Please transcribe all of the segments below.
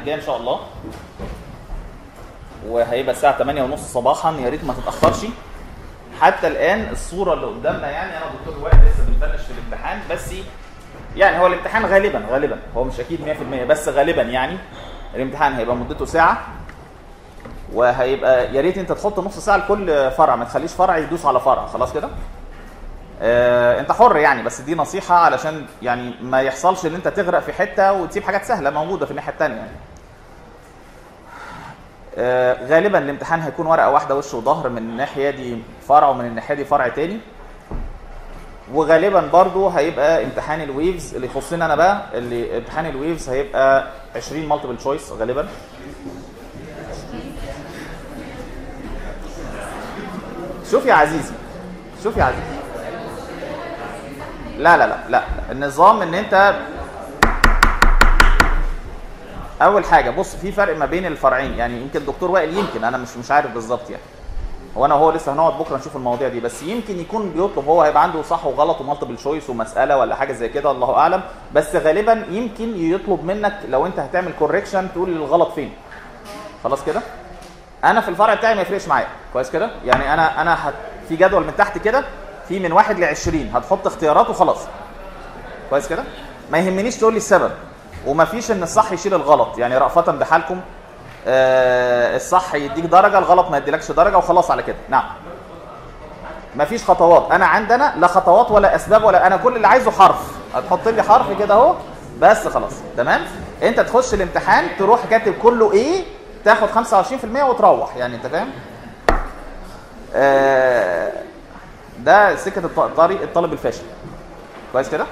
الجاي ان شاء الله وهيبقى الساعه 8:30 صباحا يا ريت ما تتاخرش حتى الان الصوره اللي قدامنا يعني انا دكتور وائل لسه بنفنش في الامتحان بس يعني هو الامتحان غالبا غالبا هو مش اكيد 100% بس غالبا يعني الامتحان هيبقى مدته ساعه وهيبقى يا ريت انت تحط نص ساعه لكل فرع ما تخليش فرع يدوس على فرع خلاص كده آه انت حر يعني بس دي نصيحه علشان يعني ما يحصلش ان انت تغرق في حته وتسيب حاجات سهله موجوده في الناحيه الثانيه يعني. آه غالبا الامتحان هيكون ورقه واحده وش وظهر من الناحيه دي فرع ومن الناحيه دي فرع تاني وغالبا برضو هيبقى امتحان الويفز اللي يخصني انا بقى اللي امتحان الويفز هيبقى 20 مالتيبل تشويس غالبا شوف يا عزيزي شوف يا عزيزي لا لا لا لا النظام ان انت اول حاجه بص في فرق ما بين الفرعين يعني يمكن الدكتور وائل يمكن انا مش مش عارف بالظبط يعني هو انا وهو لسه هنقعد بكره نشوف المواضيع دي بس يمكن يكون بيطلب هو هيبقى عنده صح وغلط ومالتيبل تشويس ومساله ولا حاجه زي كده الله اعلم بس غالبا يمكن يطلب منك لو انت هتعمل كوركشن تقول الغلط فين خلاص كده انا في الفرع بتاعي ما يفرقش معايا كويس كده يعني انا انا هت... في جدول من تحت كده في من واحد ل 20 هتحط اختيارات وخلاص كويس كده ما يهمنيش تقول لي السبب وما فيش ان الصح يشيل الغلط يعني رأفة بحالكم آه الصح يديك درجه الغلط ما يديلكش درجه وخلاص على كده نعم ما فيش خطوات انا عندنا لا خطوات ولا اسباب ولا انا كل اللي عايزه حرف هتحط لي حرف كده اهو بس خلاص تمام انت تخش الامتحان تروح كاتب كله ايه تاخد 25% وتروح يعني انت فاهم آه ده سكه الط- طريق الطالب الفاشل كويس كده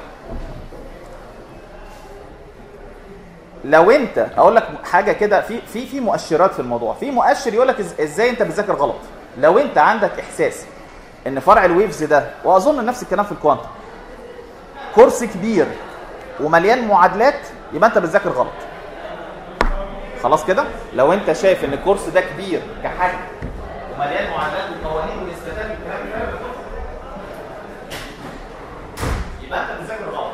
لو انت اقول لك حاجه كده في في في مؤشرات في الموضوع في مؤشر يقول لك إز- ازاي انت بتذاكر غلط لو انت عندك احساس ان فرع الويفز ده واظن نفس الكلام في الكوانتم كورس كبير ومليان معادلات يبقى انت بتذاكر غلط خلاص كده لو انت شايف ان الكورس ده كبير كحجم ومليان معادلات وقوانين والاستفادة والكلام ده يبقى انت بتذاكر غلط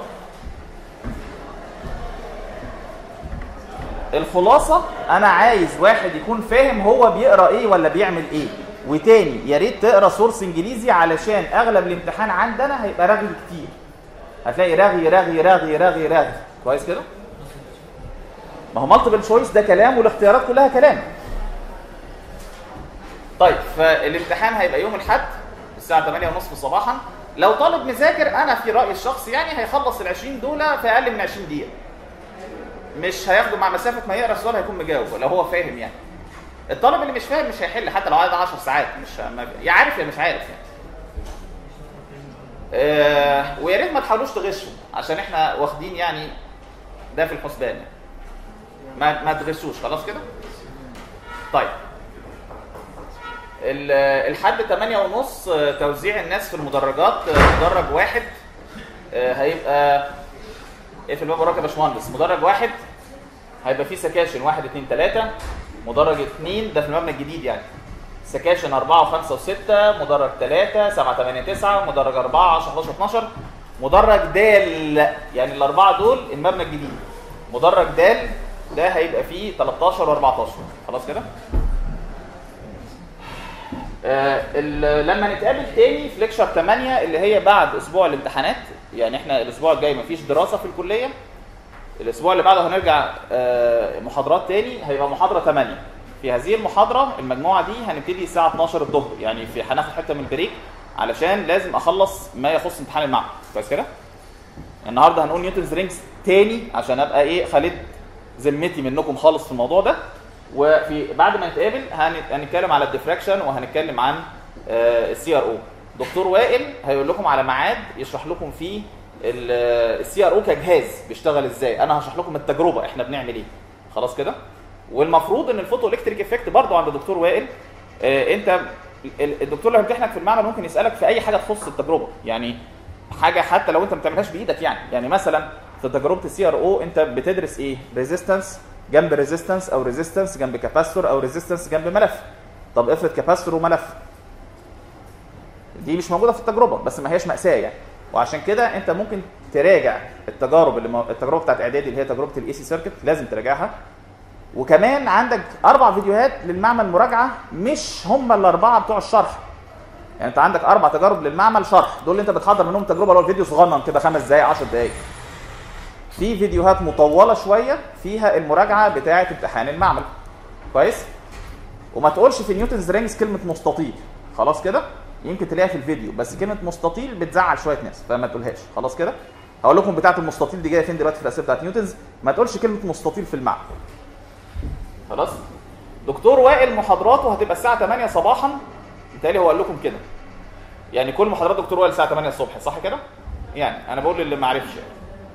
الخلاصه انا عايز واحد يكون فاهم هو بيقرا ايه ولا بيعمل ايه وتاني يا ريت تقرا سورس انجليزي علشان اغلب الامتحان عندنا هيبقى رغي كتير هتلاقي رغي رغي رغي رغي رغي كويس كده ما هو مالتيبل تشويس ده كلام والاختيارات كلها كلام طيب فالامتحان هيبقى يوم الاحد الساعه 8:30 صباحا لو طالب مذاكر انا في رايي الشخصي يعني هيخلص ال 20 دول في اقل من 20 دقيقه مش هياخده مع مسافه ما يقرا السؤال هيكون مجاوب لو هو فاهم يعني الطالب اللي مش فاهم مش هيحل حتى لو قعد 10 ساعات مش ما يا عارف يا مش عارف يعني آه ويا ريت ما تحاولوش تغشوا عشان احنا واخدين يعني ده في الحسبان يعني. ما ما تغشوش خلاص كده طيب ال- الحد 8 ونص آه، توزيع الناس في المدرجات آه، مدرج واحد آه، هيبقى ايه في الباب وراك يا باشمهندس مدرج واحد هيبقى فيه سكاشن واحد اتنين تلاته مدرج اتنين ده في المبنى الجديد يعني سكاشن أربعة وخمسة وستة مدرج تلاتة سبعة تمانية تسعة مدرج أربعة عشرة 11 12 مدرج دال يعني الأربعة دول المبنى الجديد مدرج دال ده هيبقى فيه 13 و14 خلاص كده آه، ال- لما نتقابل تاني في ليكشر 8 اللي هي بعد اسبوع الامتحانات يعني احنا الاسبوع الجاي مفيش دراسه في الكليه الاسبوع اللي بعده هنرجع آه، محاضرات تاني هيبقى محاضره 8 في هذه المحاضره المجموعه دي هنبتدي الساعه 12 الظهر يعني في هناخد حته من البريك علشان لازم اخلص ما يخص امتحان المعمل كويس كده النهارده هنقول نيوتنز رينجز تاني عشان ابقى ايه خالد ذمتي منكم خالص في الموضوع ده وفي بعد ما نتقابل هن- هنتكلم على الديفراكشن وهنتكلم عن السي ار او دكتور وائل هيقول لكم على ميعاد يشرح لكم فيه السي ار او كجهاز بيشتغل ازاي انا هشرح لكم التجربه احنا بنعمل ايه خلاص كده والمفروض ان الفوتو الكتريك افكت برضه عند دكتور وائل آه، انت ال- الدكتور اللي هيمتحنك في المعمل ممكن يسالك في اي حاجه تخص التجربه يعني حاجه حتى لو انت ما بتعملهاش بايدك يعني يعني مثلا في تجربه السي ار او انت بتدرس ايه ريزيستنس جنب ريزيستنس او ريزيستنس جنب كاباستور او ريزيستنس جنب ملف طب افرض كاباستور وملف دي مش موجوده في التجربه بس ما هياش ماساه يعني وعشان كده انت ممكن تراجع التجارب اللي مو... التجربه بتاعت اعدادي اللي هي تجربه الاي سي سيركت لازم تراجعها وكمان عندك اربع فيديوهات للمعمل مراجعه مش هم الاربعه بتوع الشرح يعني انت عندك اربع تجارب للمعمل شرح دول اللي انت بتحضر منهم تجربه اللي هو الفيديو صغنن كده خمس دقائق 10 دقائق في فيديوهات مطوله شويه فيها المراجعه بتاعه امتحان المعمل كويس وما تقولش في نيوتنز رينجز كلمه مستطيل خلاص كده يمكن تلاقيها في الفيديو بس كلمه مستطيل بتزعل شويه ناس فما تقولهاش خلاص كده هقول لكم بتاعه المستطيل دي جايه فين دلوقتي في الاسئله بتاعه نيوتنز ما تقولش كلمه مستطيل في المعمل خلاص دكتور وائل محاضراته هتبقى الساعه 8 صباحا بالتالي هو قال لكم كده يعني كل محاضرات دكتور وائل الساعه 8 الصبح صح كده يعني انا بقول للي ما عرفش يعني.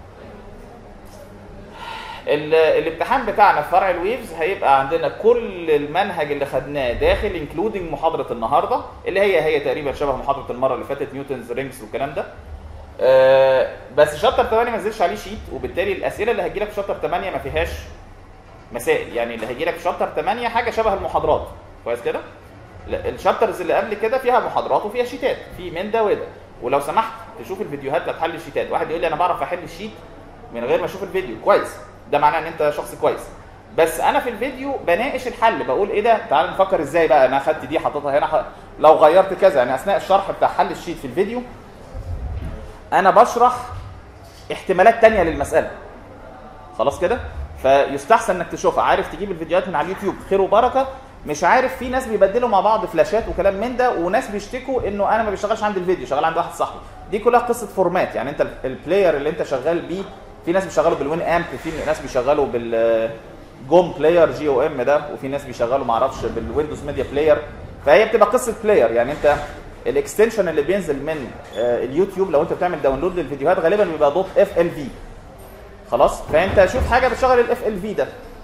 ال- الامتحان بتاعنا في فرع الويفز هيبقى عندنا كل المنهج اللي خدناه داخل انكلودنج محاضره النهارده اللي هي هي تقريبا شبه محاضره المره اللي فاتت نيوتنز رينجز والكلام ده آه، بس شابتر 8 ما نزلش عليه شيت وبالتالي الاسئله اللي هتجيلك في شابتر 8 ما فيهاش مسائل يعني اللي هيجيلك في شابتر 8 حاجه شبه المحاضرات كويس كده لا، الشابترز اللي قبل كده فيها محاضرات وفيها شيتات في من ده وده ولو سمحت تشوف الفيديوهات بتاعت حل الشيتات واحد يقول لي انا بعرف احل الشيت من غير ما اشوف الفيديو كويس ده معناه ان انت شخص كويس بس انا في الفيديو بناقش الحل بقول ايه ده تعال نفكر ازاي بقى انا اخدت دي حطيتها هنا ح... لو غيرت كذا يعني اثناء الشرح بتاع حل الشيت في الفيديو انا بشرح احتمالات تانية للمساله خلاص كده فيستحسن انك تشوفها عارف تجيب الفيديوهات من على اليوتيوب خير وبركه مش عارف في ناس بيبدلوا مع بعض فلاشات وكلام من ده وناس بيشتكوا انه انا ما بيشتغلش عندي الفيديو شغال عند واحد صاحبي دي كلها قصه فورمات يعني انت البلاير اللي انت شغال بيه في ناس بيشغلوا بالوين امب في ناس بيشغلوا بال جوم بلاير جي او ام ده وفي ناس بيشغلوا ما اعرفش بالويندوز ميديا بلاير فهي بتبقى قصه بلاير يعني انت الاكستنشن اللي بينزل من آه، اليوتيوب لو انت بتعمل داونلود للفيديوهات غالبا بيبقى دوت اف ال في خلاص فانت شوف حاجه بتشغل الاف ال في ده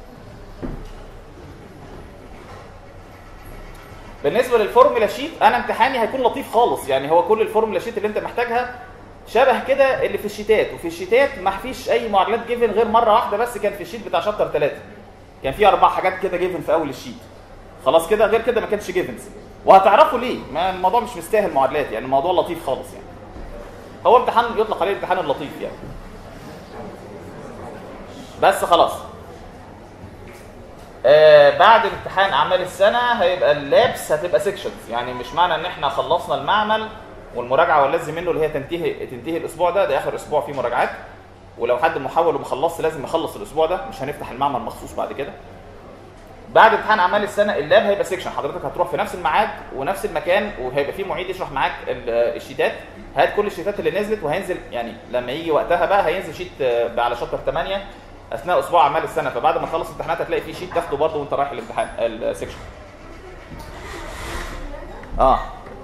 بالنسبه للفورمولا شيت انا امتحاني هيكون لطيف خالص يعني هو كل الفورمولا شيت اللي انت محتاجها شبه كده اللي في الشيتات وفي الشيتات ما فيش اي معادلات جيفن غير مره واحده بس كان في الشيت بتاع شابتر 3 كان في اربع حاجات كده جيفن في اول الشيت خلاص كده غير كده ما كانش جيفنز وهتعرفوا ليه ما الموضوع مش مستاهل معادلات يعني الموضوع لطيف خالص يعني هو امتحان يطلق عليه الامتحان اللطيف يعني بس خلاص آه بعد امتحان اعمال السنه هيبقى اللابس هتبقى سيكشنز يعني مش معنى ان احنا خلصنا المعمل والمراجعه واللازم منه اللي هي تنتهي تنتهي الاسبوع ده ده اخر اسبوع فيه مراجعات ولو حد محول ومخلصش لازم يخلص الاسبوع ده مش هنفتح المعمل مخصوص بعد كده بعد امتحان اعمال السنه اللاب هيبقى سيكشن حضرتك هتروح في نفس الميعاد ونفس المكان وهيبقى فيه معيد يشرح معاك ال- الشيتات هات كل الشيتات اللي نزلت وهينزل يعني لما يجي وقتها بقى هينزل شيت آه، على شابتر 8 اثناء اسبوع اعمال السنه فبعد ما تخلص امتحانات هتلاقي فيه شيت تاخده برضه وانت رايح الامتحان السيكشن اه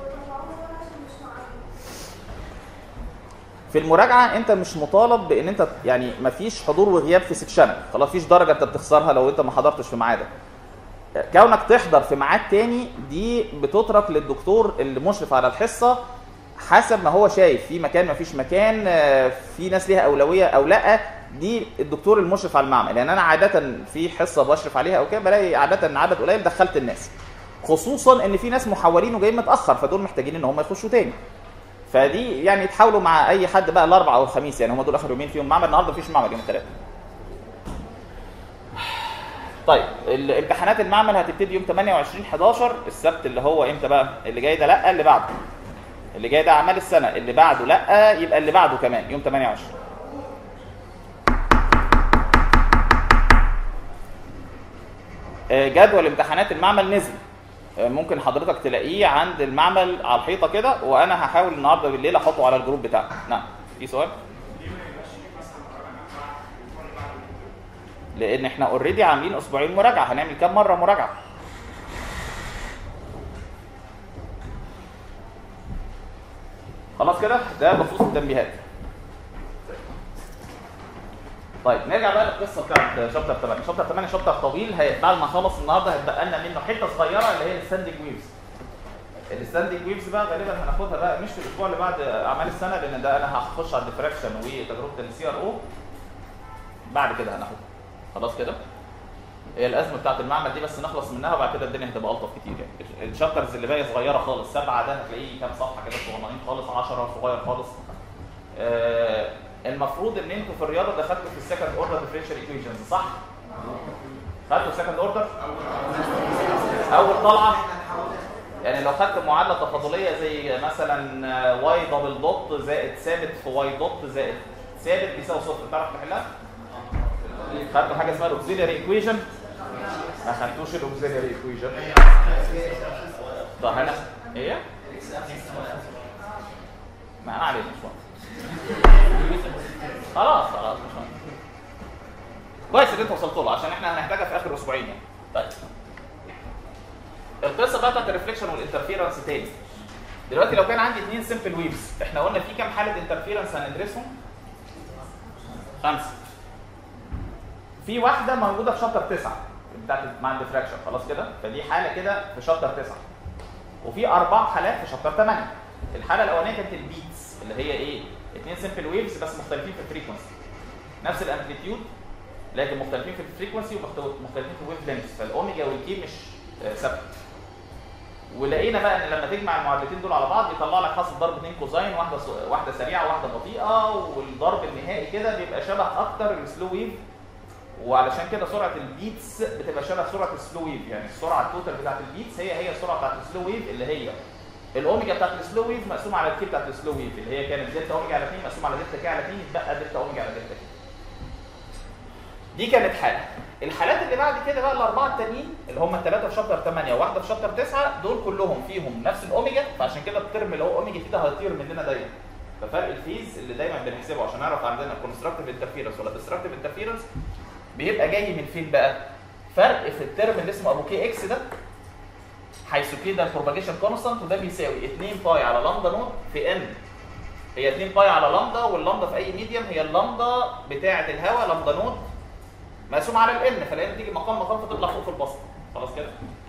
في المراجعه انت مش مطالب بان انت يعني مفيش حضور وغياب في سكشنك خلاص مفيش درجه انت بتخسرها لو انت ما حضرتش في ميعادك كونك تحضر في ميعاد تاني دي بتترك للدكتور اللي مشرف على الحصه حسب ما هو شايف في مكان ما فيش مكان آه، في ناس ليها اولويه او لا دي الدكتور المشرف على المعمل يعني انا عاده في حصه بشرف عليها او كده بلاقي عاده عدد قليل دخلت الناس خصوصا ان في ناس محولين وجايين متاخر فدول محتاجين ان هم يخشوا تاني فدي يعني تحاولوا مع اي حد بقى الاربعاء او الخميس يعني هم دول اخر يومين فيهم معمل النهارده مفيش معمل يوم الثلاث طيب الامتحانات المعمل هتبتدي يوم 28 11 السبت اللي هو امتى بقى اللي جاي ده لا اللي بعده اللي جاي ده اعمال السنه اللي بعده لا يبقى اللي بعده كمان يوم 28 آه، جدول امتحانات المعمل نزل آه، ممكن حضرتك تلاقيه عند المعمل على الحيطه كده وانا هحاول النهارده بالليل احطه على الجروب بتاعنا نعم في سؤال لان احنا اوريدي عاملين اسبوعين مراجعه هنعمل كام مره مراجعه خلاص كده ده بخصوص التنبيهات طيب نرجع بقى للقصه بتاعت شابتر 8 شابتر 8 شابتر طويل هي بعد ما نخلص النهارده هيتبقى لنا منه حته صغيره اللي هي الستاندنج ويفز الستاندنج ويفز بقى غالبا هناخدها بقى مش في الاسبوع اللي بعد اعمال السنه لان ده انا هخش على الديفراكشن وتجربه السي ار او بعد كده هناخدها خلاص كده هي الازمه بتاعت المعمل دي بس نخلص منها وبعد كده الدنيا هتبقى الطف كتير يعني الشابترز اللي باقي صغيره خالص سبعه ده هتلاقيه كام صفحه كده صغننين خالص 10 صغير خالص آه المفروض ان انتوا في الرياضه دخلتوا في السكند اوردر ديفرنشال ايكويشنز صح؟ خدته سكند اوردر اول طلعه يعني لو خدت معادله تفاضليه زي مثلا واي دبل دوت زائد ثابت في واي دوت زائد ثابت بيساوي صفر تعرف تحلها؟ خدتوا حاجه اسمها الاوكسيلياري ايكويشن ما خدتوش الاوكسيلياري ايكويشن طب هنا ايه؟ ما انا علينا مش مهم خلاص خلاص مش مهم كويس ان انت وصلت له عشان احنا هنحتاجها في اخر اسبوعين يعني طيب القصه بقى بتاعت الريفليكشن والانترفيرنس تاني دلوقتي لو كان عندي اثنين سمبل ويفز احنا قلنا في كام حاله انترفيرنس هندرسهم خمسه في واحده موجوده في شابتر تسعه بتاعت مع الديفراكشن خلاص كده فدي حاله كده في شابتر تسعه وفي اربع حالات في شابتر 8 الحاله الاولانيه كانت البيتس اللي هي ايه اثنين سمبل ويفز بس مختلفين في الفريكونسي نفس الامبليتيود لكن مختلفين في الفريكونسي ومختلفين في الويف لينث فالاوميجا والكي مش ثابته ولقينا بقى ان لما تجمع المعادلتين دول على بعض يطلع لك حاصل ضرب اثنين كوزاين واحده واحده سريعه وواحده بطيئه والضرب النهائي كده بيبقى شبه اكتر السلو ويف وعلشان كده سرعه البيتس بتبقى شبه سرعه السلو ويف يعني السرعه التوتال بتاعت البيتس هي هي السرعه بتاعت السلو ويف اللي هي الاوميجا بتاعت السلو ويف مقسومه على الكي بتاعت السلو ويف اللي هي كانت دلتا اوميجا على 2 مقسومه على دلتا كي على 2 يتبقى دلتا اوميجا على دلتا كي دي كانت حاله الحالات اللي بعد كده بقى الاربعه التانيين اللي هم الثلاثه في شابتر 8 وواحده في شابتر 9 دول كلهم فيهم نفس الاوميجا فعشان كده الترم اللي هو اوميجا تي ده هيطير مننا دايما ففرق الفيز اللي دايما بنحسبه عشان نعرف عندنا كونستراكتيف انترفيرنس ولا ديستراكتيف انترفيرنس بيبقى جاي من فين بقى؟ فرق في الترم اللي اسمه ابو كي اكس ده حيث كده البروباجيشن كونستانت وده بيساوي 2 باي على لامدا نوت في ان هي 2 باي على لامدا واللامدا في اي ميديم هي اللامدا بتاعه الهواء لامدا نوت مقسوم على الان فالان تيجي مقام مقام فتطلع فوق في البسط خلاص كده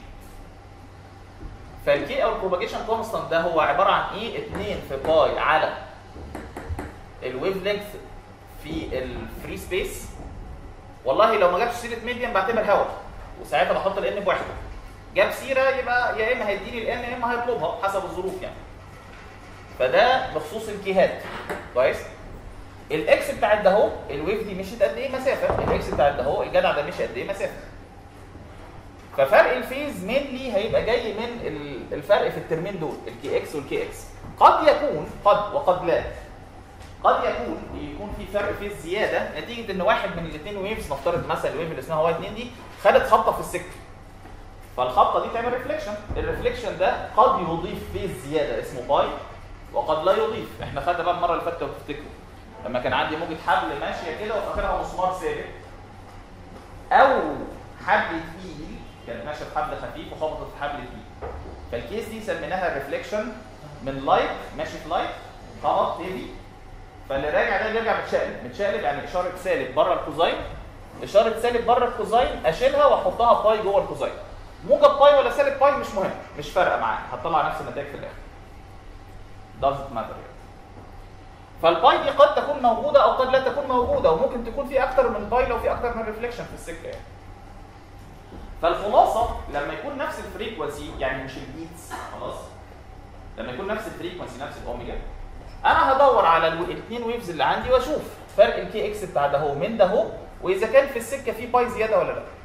فالكي او البروباجيشن كونستانت ده هو عباره عن ايه 2 في باي على الويف لينث في الفري سبيس والله لو ما جابش سيره ميديم بعتبر هواء وساعتها بحط الان بواحد جاب سيره يبقى يا اما هيديني الان يا اما هيطلبها حسب الظروف يعني فده بخصوص الكيهات كويس الاكس بتاع ده اهو الويف دي مشيت قد ايه مسافه الاكس بتاع ده اهو الجدع ده مشي قد ايه مسافه ففرق الفيز مينلي هيبقى جاي من الفرق في الترمين دول الكي اكس والكي اكس قد يكون قد وقد لا قد يكون يكون في فرق فيز زياده نتيجه ان واحد من الاثنين ويفز نفترض مثلا الويف اللي اسمها واي 2 دي خدت خبطه في السكه فالخبطه دي تعمل ريفليكشن الريفليكشن ده قد يضيف فيز زياده اسمه باي وقد لا يضيف احنا خدنا بقى المره اللي فاتت لو تفتكروا لما كان عندي موجه حبل ماشيه كده وفي اخرها مسمار ثابت او حبل تقيل كانت ماشيه بحبل خفيف وخبطت في حبل تقيل فالكيس دي سميناها ريفليكشن من لايت ماشي في لايت خبط تاني فاللي راجع ده بيرجع متشقلب متشقلب يعني اشاره سالب بره الكوزاين اشاره سالب بره الكوزاين اشيلها واحطها باي جوه الكوزاين موجب باي ولا سالب باي مش مهم مش فارقه معايا هتطلع نفس النتائج في الاخر doesn't matter يعني. فالباي دي قد تكون موجوده او قد لا تكون موجوده وممكن تكون في اكتر من باي لو في اكتر من ريفليكشن في السكه يعني فالخلاصه لما يكون نفس الفريكونسي يعني مش البيتس خلاص لما يكون نفس الفريكونسي نفس الاوميجا انا هدور على الاثنين ويفز اللي عندي واشوف فرق الكي اكس بتاع ده هو من ده هو واذا كان في السكه في باي زياده ولا لا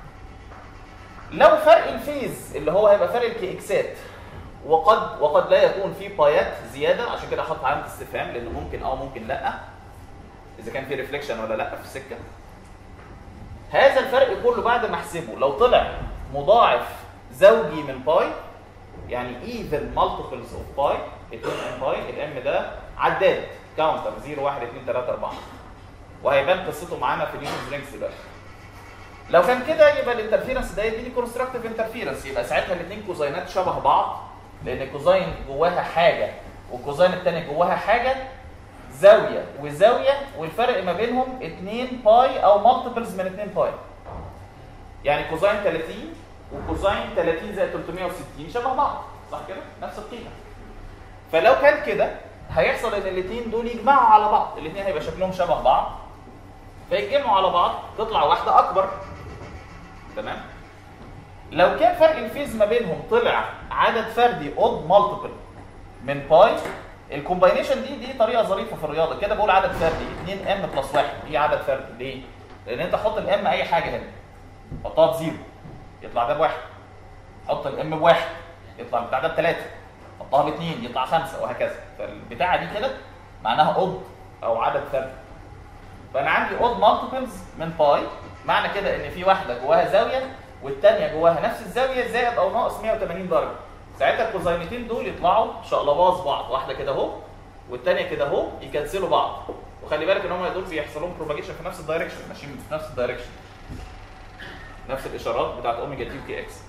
لو فرق الفيز اللي هو هيبقى فرق الكي اكسات وقد وقد لا يكون في بايات زياده عشان كده احط علامه استفهام لانه ممكن اه ممكن لا اذا كان في ريفليكشن ولا لا في السكه هذا الفرق كله بعد ما احسبه لو طلع مضاعف زوجي من باي يعني even multiples of باي 2 ام باي الام ده عداد كاونتر 0 1 2 3 4 وهيبان قصته معانا في اليونز لينكس دلوقتي لو كان كده يبقى الانترفيرنس ده يديني كونستراكتيف انترفيرنس يبقى ساعتها الاثنين كوزاينات شبه بعض لان الكوزاين جواها حاجه والكوزاين الثاني جواها حاجه زاويه وزاويه والفرق ما بينهم 2 باي او مالتيبلز من 2 باي يعني كوزاين 30 وكوزاين 30 زائد 360 شبه بعض صح كده نفس القيمه فلو كان كده هيحصل ان الاثنين دول يجمعوا على بعض الاثنين هيبقى شكلهم شبه بعض فيتجمعوا على بعض تطلع واحده اكبر تمام لو كان فرق الفيز ما بينهم طلع عدد فردي اود مالتيبل من باي الكومباينيشن دي دي طريقه ظريفه في الرياضه كده بقول عدد فردي 2 ام بلس 1 دي عدد فردي ليه؟ لان انت حط الام اي حاجه هنا حطها بزيرو يطلع ده بواحد حط الام بواحد يطلع بتاع ده بثلاثه حطها باثنين يطلع خمسه وهكذا فالبتاعه دي كده معناها اود او عدد فردي فانا عندي اود مالتيبلز من باي معنى كده ان في واحده جواها زاويه والثانيه جواها نفس الزاويه زائد او ناقص 180 درجه ساعتها الكوزاينتين دول يطلعوا شقلباز بعض واحده كده اهو والثانيه كده اهو يكنسلوا بعض وخلي بالك ان هم دول بيحصل لهم بروباجيشن في نفس الدايركشن ماشيين في نفس الدايركشن نفس الاشارات بتاعت اوميجا تي وكي اكس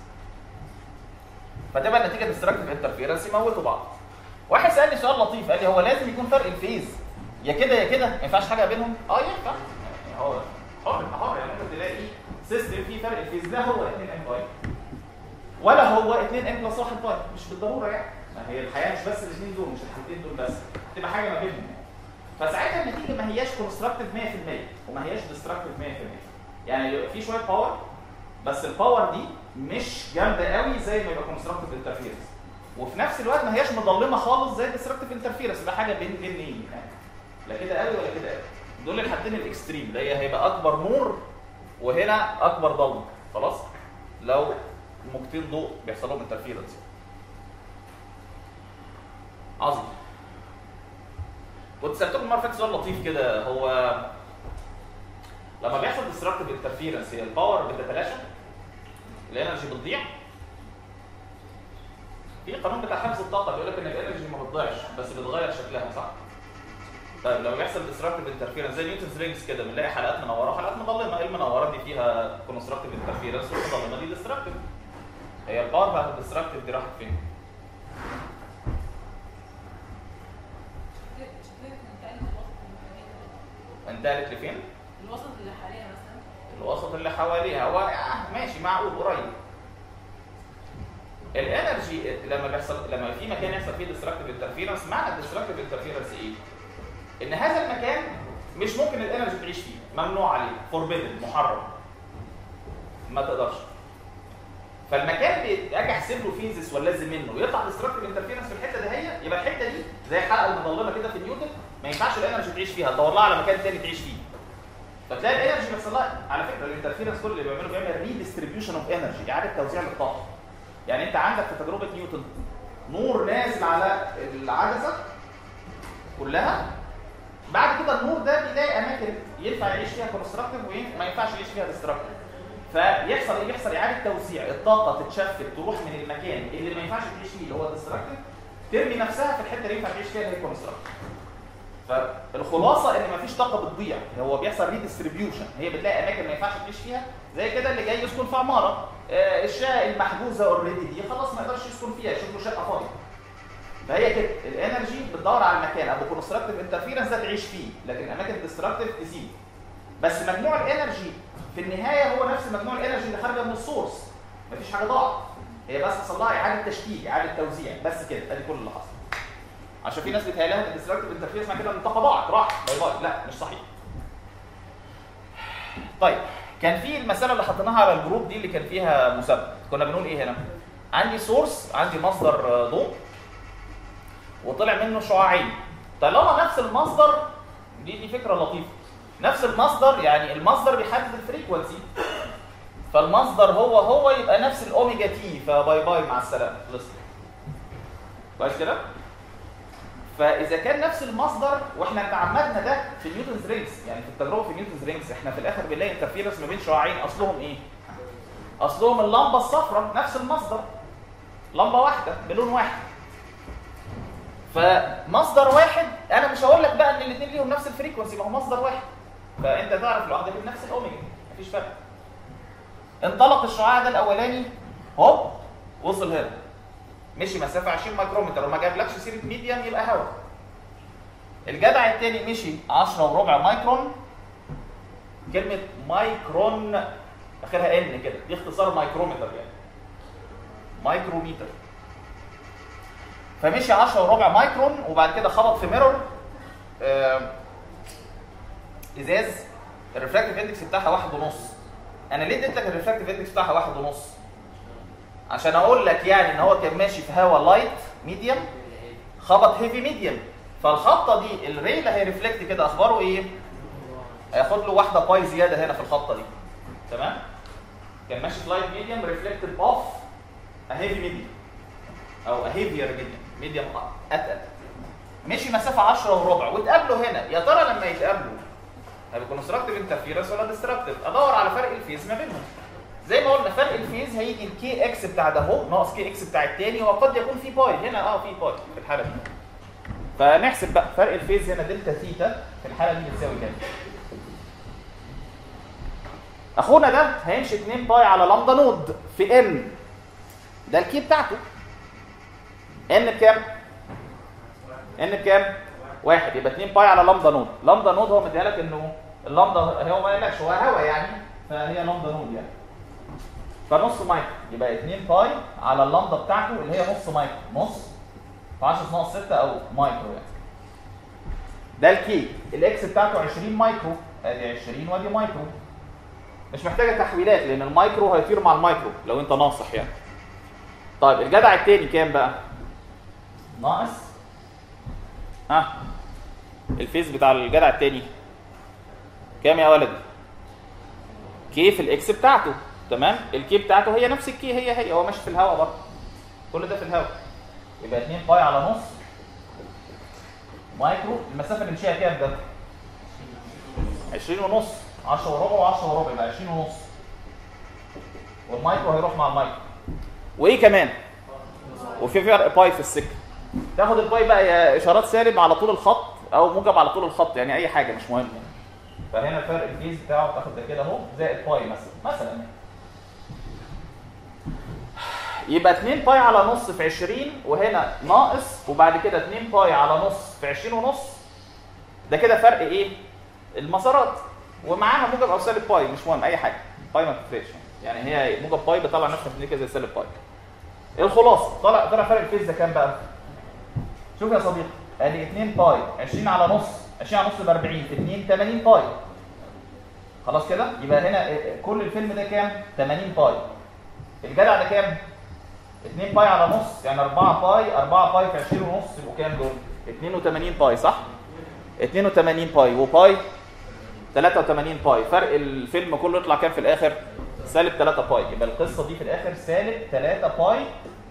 فتبقى النتيجه ديستراكتيف انترفيرنس يموتوا بعض واحد سالني سؤال لطيف قال لي هو لازم يكون فرق الفيز يا كده يا كده ما ينفعش حاجه بينهم اه ينفع يعني هو حر حر يعني ممكن تلاقي سيستم فيه فرق الفيز لا هو 2 ام باي ولا هو 2 ام بلس 1 باي مش بالضروره يعني ما هي الحياه مش بس الاثنين دول مش الحالتين دول بس تبقى حاجه ما بينهم فساعتها النتيجه ما هياش كونستراكتيف 100% وما هياش ديستراكتيف 100% يعني في شويه باور بس الباور دي مش جامده قوي زي ما يبقى كونستراكتيف انترفيرنس وفي نفس الوقت ما هياش مظلمه خالص زي الديستراكتيف انترفيرنس ده حاجه بين بين يعني لا كده قوي ولا كده قوي دول الحدين الاكستريم اللي هي هيبقى اكبر نور وهنا اكبر ضلمه خلاص لو موجتين ضوء بيحصل لهم انترفيرنس عظيم كنت سالتكم المره اللي فاتت سؤال لطيف كده هو لما بيحصل ديستراكتيف انترفيرنس هي الباور بتتلاشى الانرجي بتضيع في قانون بتاع حفظ الطاقه بيقول لك ان الانرجي ما بتضيعش بس بتغير شكلها صح؟ طيب لما بيحصل ديستراكتيف انترفيرنس زي نيوتنز رينجز كده بنلاقي حلقات منوره وحلقات مظلمه ايه المنوره دي فيها كونستراكتيف انترفيرنس والمظلمه دي ديستراكتيف هي الباور بتاعت الديستراكتيف دي راحت فين؟ انتقلت لفين؟ الوسط اللي حواليها مثلا الوسط اللي حواليها هو آه ماشي معقول قريب الانرجي لما بيحصل لما في مكان يحصل فيه ديستراكتيف انترفيرنس معنى الديستراكتيف انترفيرنس ايه؟ ان هذا المكان مش ممكن الانرجي تعيش فيه ممنوع عليه فوربيدن محرم ما تقدرش فالمكان اللي اجي احسب له فيزيس واللازم منه ويطلع ديستراكتيف انترفيرنس في الحته دهيت يبقى الحته دي زي الحلقه المظلمه كده في نيوتن ما ينفعش الانرجي تعيش فيها تدور لها على مكان تاني تعيش فيه فتلاقي الانرجي بيحصل لها على فكره الانترفيرنس كل اللي بيعمله بيعمل ريديستريبيوشن اوف انرجي اعاده توزيع للطاقه يعني انت عندك في تجربه نيوتن نور نازل على العدسه كلها بعد كده النور ده بيلاقي اماكن ينفع يعيش فيها كونستراكتيف وما ينفعش يعيش فيها ديستراكتيف فيحصل ايه يحصل اعاده توزيع الطاقه تتشفت تروح من المكان اللي ما ينفعش تعيش فيه اللي هو ديستراكتيف ترمي نفسها في الحته اللي ينفع تعيش فيها اللي هي كونستراكتيف فالخلاصه ان مفيش طاقه بتضيع هو بيحصل ريديستريبيوشن هي بتلاقي اماكن ما ينفعش تعيش فيها زي كده اللي جاي يسكن في عماره آه الشقه المحجوزه اوريدي دي خلاص ما يقدرش يسكن فيها يشوف له شقه فاضيه فهي كده الانرجي بتدور على المكان ابو كونستراكتيف انترفيرنس ده تعيش فيه لكن اماكن ديستراكتيف تزيد بس مجموع الانرجي في النهايه هو نفس مجموع الانرجي اللي خارجه من السورس مفيش حاجه ضاعت هي بس حصل لها اعاده تشكيل اعاده توزيع بس كده ادي كل اللي حصل عشان في ناس بيتهيأ لها ان الديستراكتيف انترفيرنس معنى كده ان الطاقه ضاعت راح باي باي لا مش صحيح طيب كان في المساله اللي حطيناها على الجروب دي اللي كان فيها مثبت كنا بنقول ايه هنا عندي سورس عندي مصدر ضوء وطلع منه شعاعين طالما نفس المصدر دي دي فكره لطيفه نفس المصدر يعني المصدر بيحدد الفريكونسي فالمصدر هو هو يبقى نفس الاوميجا تي فباي باي مع السلامه خلصت كويس كده فاذا كان نفس المصدر واحنا تعمدنا ده في نيوتنز رينجز يعني في التجربه في نيوتنز رينجز احنا في الاخر بنلاقي انترفيرنس ما بين شعاعين اصلهم ايه اصلهم اللمبه الصفراء نفس المصدر لمبه واحده بلون واحد فمصدر واحد انا مش هقول لك بقى ان الاثنين ليهم نفس الفريكونسي ما هو مصدر واحد فانت تعرف لوحدك نفس الاوميجا مفيش فرق انطلق الشعاع ده الاولاني هوب وصل هنا مشي مسافه 20 مايكرومتر وما جابلكش سيره ميديم يبقى هواء الجدع الثاني مشي 10 وربع مايكرون كلمه مايكرون اخرها ان كده دي اختصار مايكرومتر يعني مايكروميتر فمشي 10 وربع مايكرون وبعد كده خبط في ميرور آه ازاز الريفراكتيف اندكس بتاعها واحد ونص انا ليه اديت لك الريفراكتيف اندكس بتاعها واحد ونص عشان اقول لك يعني ان هو كان ماشي في هوا لايت ميديوم خبط هيفي ميديوم فالخبطه دي الري اللي هيرفلكت كده اخباره ايه هياخد له واحده باي زياده هنا في الخبطه دي تمام كان ماشي سلايد ميديوم ريفلكتد اوف ا هيفي ميديوم او ا هيفير ميديوم ميديوم اتقل مشي مسافه 10 وربع واتقابلوا هنا يا ترى لما يتقابلوا هيبقى كونستراكتيف انترفيرنس ولا ديستراكتيف ادور على فرق الفيز ما بينهم زي ما قلنا فرق الفيز هيجي الكي اكس بتاع ده اهو ناقص كي اكس بتاع التاني وقد يكون في باي هنا اه في باي في الحاله دي فنحسب بقى فرق الفيز هنا دلتا ثيتا في الحاله دي بتساوي كام اخونا ده هيمشي 2 باي على لامدا نود في ان ده الكي بتاعته ان بكام ان بكام واحد يبقى 2 باي على لامدا نود لامدا نود هو مديها لك انه اللامدا هو ما قالكش هو هوا يعني فهي لامدا نود يعني فنص مايكرو يبقى 2 باي على اللامدا بتاعته اللي هي نص مايكرو نص في 10 ناقص 6 او مايكرو يعني ده الكي الاكس بتاعته 20 مايكرو ادي 20 وادي مايكرو مش محتاجه تحويلات لان المايكرو هيطير مع المايكرو لو انت ناصح يعني طيب الجدع التاني كام بقى ناقص ها الفيز بتاع الجدع التاني كام يا ولدي كي في الاكس بتاعته تمام الكي بتاعته هي نفس الكي هي هي هو ماشي في الهواء برضه كل ده في الهواء يبقى 2 باي على نص مايكرو المسافه اللي مشيها كام ده 20 ونص 10 وربع و10 وربع يبقى 20 ونص والمايكرو هيروح مع المايكرو وايه كمان وفي فرق باي في السكه تاخد الباي بقى يا اشارات سالب على طول الخط او موجب على طول الخط يعني اي حاجه مش مهم يعني. فهنا فرق الفيز بتاعه تاخد ده كده اهو زائد باي مثلا مثلا يعني. يبقى 2 باي على نص في 20 وهنا ناقص وبعد كده 2 باي على نص في 20 ونص ده كده فرق ايه المسارات ومعاها موجب او سالب باي مش مهم اي حاجه باي ما بتفرقش يعني هي موجب باي بيطلع نفس النتيجه زي سالب باي الخلاصه طلع طلع فرق الفيز ده كام بقى شوف يا صديقي ادي 2 باي 20 على نص 20 على نص ب 40 في 2 80 باي خلاص كده يبقى هنا كل الفيلم ده كام 80 باي الجدع ده كام 2 باي على نص يعني 4 باي 4 باي في 20 ونص يبقوا كام دول 82 باي صح 82 باي وباي 83 باي فرق الفيلم كله يطلع كام في الاخر سالب 3 باي يبقى القصه دي في الاخر سالب 3 باي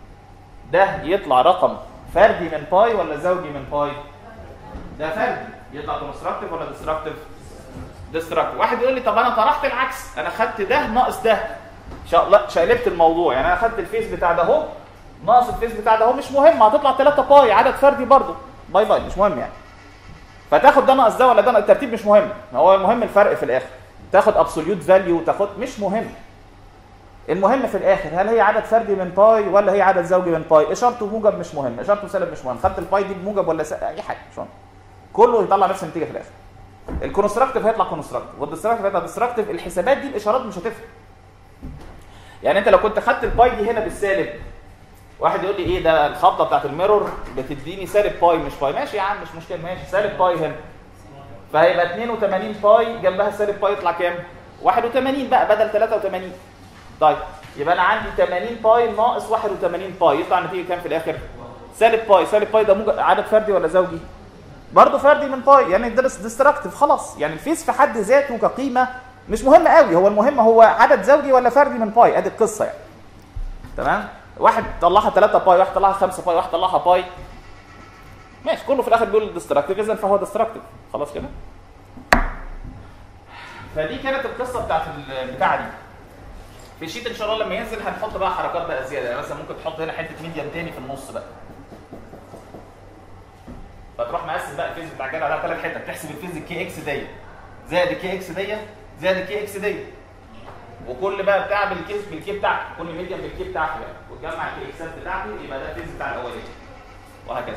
ده يطلع رقم فردي من باي ولا زوجي من باي ده فردي يطلع كونستراكتيف ولا ديستراكتيف ديستراكتيف واحد يقول لي طب انا طرحت العكس انا خدت ده ناقص ده لا شقلبت الموضوع يعني انا خدت الفيس بتاع ده اهو ناقص الفيس بتاع ده اهو مش مهم هتطلع 3 باي عدد فردي برضه باي باي مش مهم يعني فتاخد ده ناقص ده ولا ده الترتيب مش مهم هو المهم الفرق في الاخر تاخد ابسوليوت فاليو تاخد مش مهم المهم في الاخر هل هي عدد فردي من باي ولا هي عدد زوجي من باي اشارته موجب مش مهم اشارته سالب مش مهم خدت الباي دي بموجب ولا سالب اي حاجه مش مهم كله يطلع نفس النتيجه في الاخر الكونستراكتيف هيطلع كونستراكتيف والديستراكتيف هيطلع ديستراكتيف الحسابات دي الاشارات مش هتفرق يعني انت لو كنت خدت الباي دي هنا بالسالب واحد يقول لي ايه ده الخبطه بتاعت الميرور بتديني سالب باي مش باي ماشي يا عم مش مشكله ماشي سالب باي هنا فهيبقى 82 باي جنبها سالب باي يطلع كام 81 بقى بدل 83 طيب يبقى انا عندي 80 باي ناقص 81 باي يطلع النتيجه كام في الاخر سالب باي سالب باي ده موجب عدد فردي ولا زوجي برضه فردي من باي يعني ده ديستراكتيف خلاص يعني الفيس في حد ذاته كقيمه مش مهم قوي هو المهم هو عدد زوجي ولا فردي من باي ادي القصه يعني تمام واحد طلعها 3 باي واحد طلعها 5 باي واحد طلعها باي ماشي كله في الاخر بيقول ديستراكتيف اذا فهو ديستراكتيف خلاص كده فدي كانت القصه بتاعت البتاعه دي في الشيت ان شاء الله لما ينزل هنحط بقى حركات بقى زياده يعني مثلا ممكن تحط هنا حته ميديم تاني في النص بقى فتروح مقسم بقى الفيز بتاع الجدع ده ثلاث حتت تحسب الفيز الكي اكس دي زائد الكي اكس دي زائد الكي اكس دي وكل بقى بتاع بالكي بالكي بتاعته كل ميديم بالكي بتاعته يعني وتجمع الكي اكسات بتاعته يبقى ده الفيز بتاع الاولاني وهكذا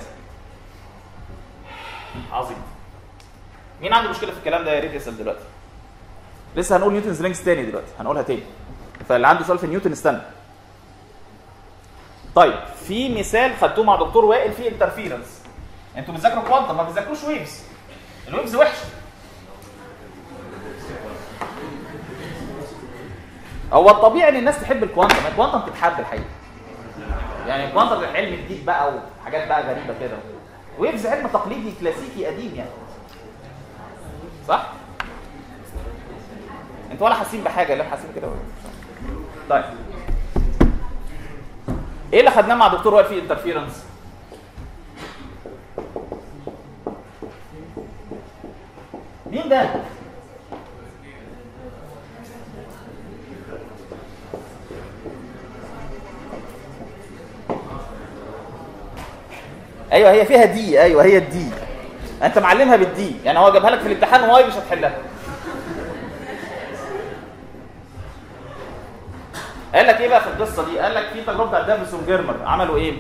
عظيم مين عنده مشكله في الكلام ده يا ريت يسال دلوقتي لسه هنقول نيوتن رينجز تاني دلوقتي هنقولها تاني فاللي عنده سؤال في نيوتن استنى طيب في مثال خدتوه مع دكتور وائل فيه انترفيرنس انتوا بتذاكروا كوانتم ما بتذاكروش ويفز الويفز وحشه هو الطبيعي ان الناس تحب الكوانتم الكوانتم تتحب الحقيقه يعني الكوانتم علم جديد بقى وحاجات بقى غريبه كده ويفز علم تقليدي كلاسيكي قديم يعني صح انتوا ولا حاسين بحاجه لا حاسين كده ولا طيب ايه اللي خدناه مع دكتور وائل فيه انترفيرنس مين ده ايوه هي فيها دي ايوه هي الدي انت معلمها بالدي يعني هو جابها لك في الامتحان واي مش هتحلها قال لك ايه بقى في القصه دي قال لك في تجربه بتاعت دافيس وجيرمر عملوا ايه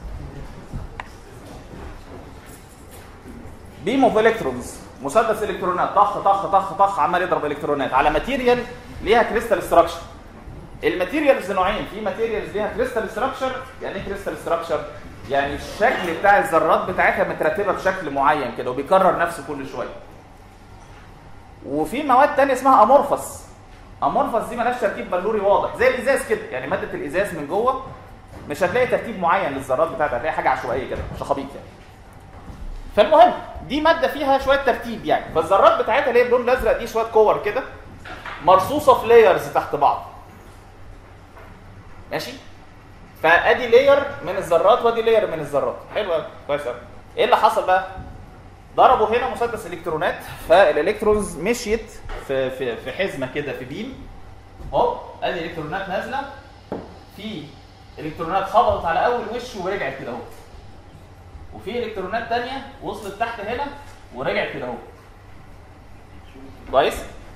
بيم اوف الكترونز مسدس الكترونات طخ طخ طخ طخ عمال يضرب الكترونات على ماتيريال ليها كريستال ستراكشر الماتيريالز نوعين في ماتيريالز ليها كريستال ستراكشر يعني ايه كريستال ستراكشر يعني الشكل بتاع الذرات بتاعتها مترتبه بشكل معين كده وبيكرر نفسه كل شويه وفي مواد تانية اسمها امورفس امورفس دي مالهاش ترتيب بلوري واضح زي الازاز كده يعني ماده الازاز من جوه مش هتلاقي ترتيب معين للذرات بتاعتها هتلاقي حاجه عشوائيه كده شخابيط يعني فالمهم دي ماده فيها شويه ترتيب يعني فالذرات بتاعتها اللي هي باللون الازرق دي شويه كور كده مرصوصه في لايرز تحت بعض ماشي فادي لاير من الذرات وادي لاير من الذرات حلو قوي كويس قوي ايه اللي حصل بقى ضربوا هنا مسدس الكترونات فالالكترونز مشيت في في في حزمه كده في بيم اهو ادي الكترونات نازله في الكترونات خبطت على اول وش ورجعت كده اهو وفي الكترونات تانية وصلت تحت هنا ورجعت كده اهو كويس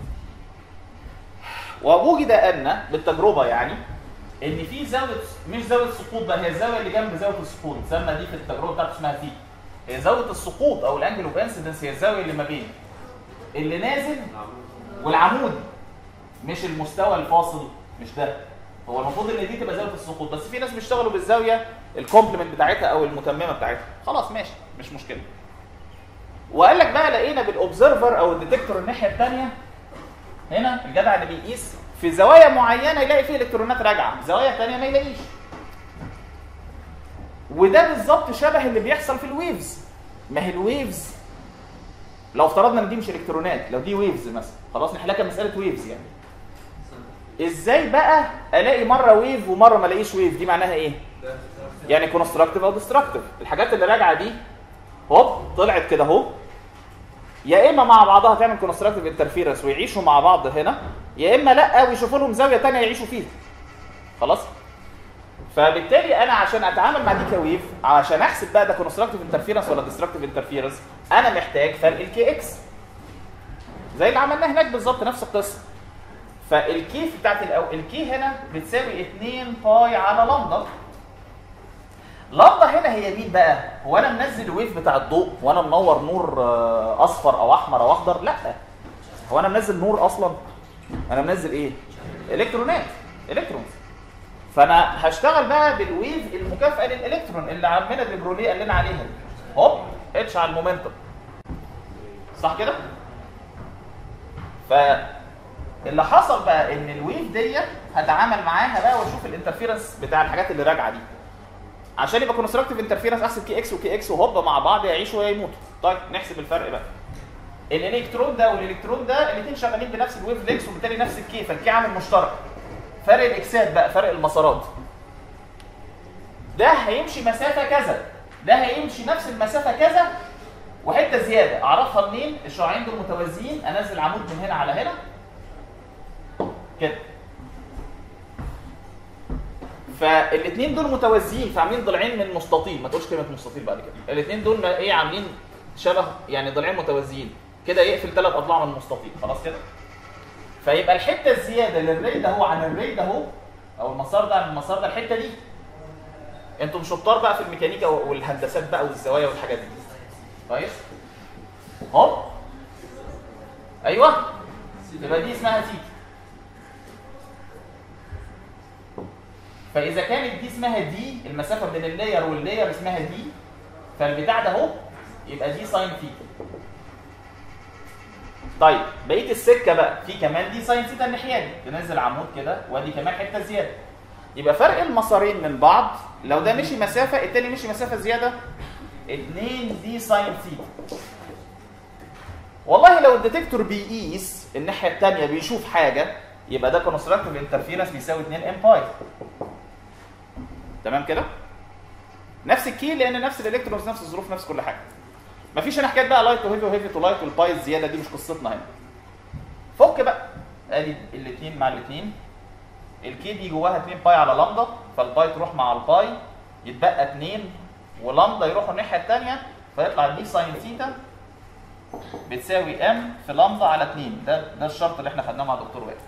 ووجد ان بالتجربه يعني ان في زاويه مش زاويه سقوط بقى هي الزاويه اللي جنب زاويه السقوط سمى دي في التجربه بتاعته اسمها تي هي زاويه السقوط او الانجل اوف انسيدنس هي الزاويه اللي ما بين اللي نازل والعمود مش المستوى الفاصل مش ده هو المفروض ان دي تبقى زاويه السقوط بس في ناس بيشتغلوا بالزاويه الكومبلمنت بتاعتها او المتممه بتاعتها خلاص ماشي مش مشكله وقال لك بقى لقينا بالاوبزرفر او الديتكتور الناحيه الثانيه هنا الجدع اللي بيقيس في زوايا معينه يلاقي فيه الكترونات راجعه زوايا ثانيه ما يلاقيش وده بالظبط شبه اللي بيحصل في الويفز ما هي الويفز لو افترضنا ان دي مش الكترونات لو دي ويفز مثلا خلاص نحلها كمساله ويفز يعني ازاي بقى الاقي مره ويف ومره ما الاقيش ويف دي معناها ايه يعني كونستراكتيف او ديستراكتيف الحاجات اللي راجعه دي هوب طلعت كده اهو يا اما مع بعضها تعمل كونستراكتيف انترفيرنس ويعيشوا مع بعض هنا يا اما لا ويشوفوا لهم زاويه ثانيه يعيشوا فيها خلاص فبالتالي انا عشان اتعامل مع دي كويف عشان احسب بقى ده كونستراكتيف انترفيرنس ولا ديستراكتيف انترفيرنس انا محتاج فرق الكي اكس زي اللي عملناه هناك بالظبط نفس القصه فالكيف بتاعت الأو... الكي هنا بتساوي 2 باي على لامدا لامدا هنا هي مين بقى؟ هو انا منزل الويف بتاع الضوء وانا منور نور آه، اصفر او احمر او اخضر؟ لا هو انا منزل نور اصلا انا منزل ايه؟ الكترونات الكترونز فانا هشتغل بقى بالويف المكافئه للالكترون اللي عمنا ديبروليه قال لنا عليها دي. هوب اتش على المومنتوم صح كده؟ فاللي حصل بقى ان الويف ديت هتعامل معاها بقى واشوف الانترفيرنس بتاع الحاجات اللي راجعه دي عشان يبقى كونستراكتيف انترفيرنس احسب كي اكس وكي اكس وهوبا مع بعض يعيشوا ويموتوا طيب نحسب الفرق بقى الالكترون ده والالكترون ده الاثنين شغالين بنفس الويف لينكس وبالتالي نفس الكي فالكي عامل مشترك فرق الاكسات بقى فرق المسارات ده هيمشي مسافه كذا ده هيمشي نفس المسافه كذا وحته زياده اعرفها منين الشعاعين دول متوازيين انزل عمود من هنا على هنا كده فالاثنين دول متوازيين فعاملين ضلعين من مستطيل ما تقولش كلمه مستطيل بعد كده الاثنين دول ايه عاملين شبه يعني ضلعين متوازيين كده يقفل ثلاث اضلاع من المستطيل خلاص كده فيبقى الحته الزياده للري ده هو عن الري ده هو او المسار ده عن المسار ده الحته دي انتم شطار بقى في الميكانيكا والهندسات بقى والزوايا والحاجات دي كويس هوب ايوه يبقى دي اسمها تي فاذا كانت دي اسمها دي المسافه بين اللاير واللاير اسمها دي فالبتاع ده اهو يبقى دي ساين ثيتا طيب بقيه السكه بقى في كمان دي ساين ثيتا الناحيه دي تنزل عمود كده وادي كمان حته زياده يبقى فرق المسارين من بعض لو ده مشي مسافه التاني مشي مسافه زياده 2 دي ساين ثيتا والله لو الديتكتور بيقيس الناحيه الثانيه بيشوف حاجه يبقى ده كونستراكتيف انترفيرنس بيساوي 2 ام باي تمام كده نفس الكي لان نفس الالكترونز نفس الظروف نفس كل حاجه مفيش هنا حكايه بقى لايت تو هيفي وهيفي تو لايت والباي الزياده دي مش قصتنا هنا فك بقى ادي الاثنين مع الاثنين الكي دي جواها 2 باي على لامدا فالباي تروح مع الباي يتبقى 2 ولامدا يروحوا الناحيه الثانيه فيطلع دي ساين ثيتا بتساوي ام في لامدا على 2 ده ده الشرط اللي احنا خدناه مع دكتور وائل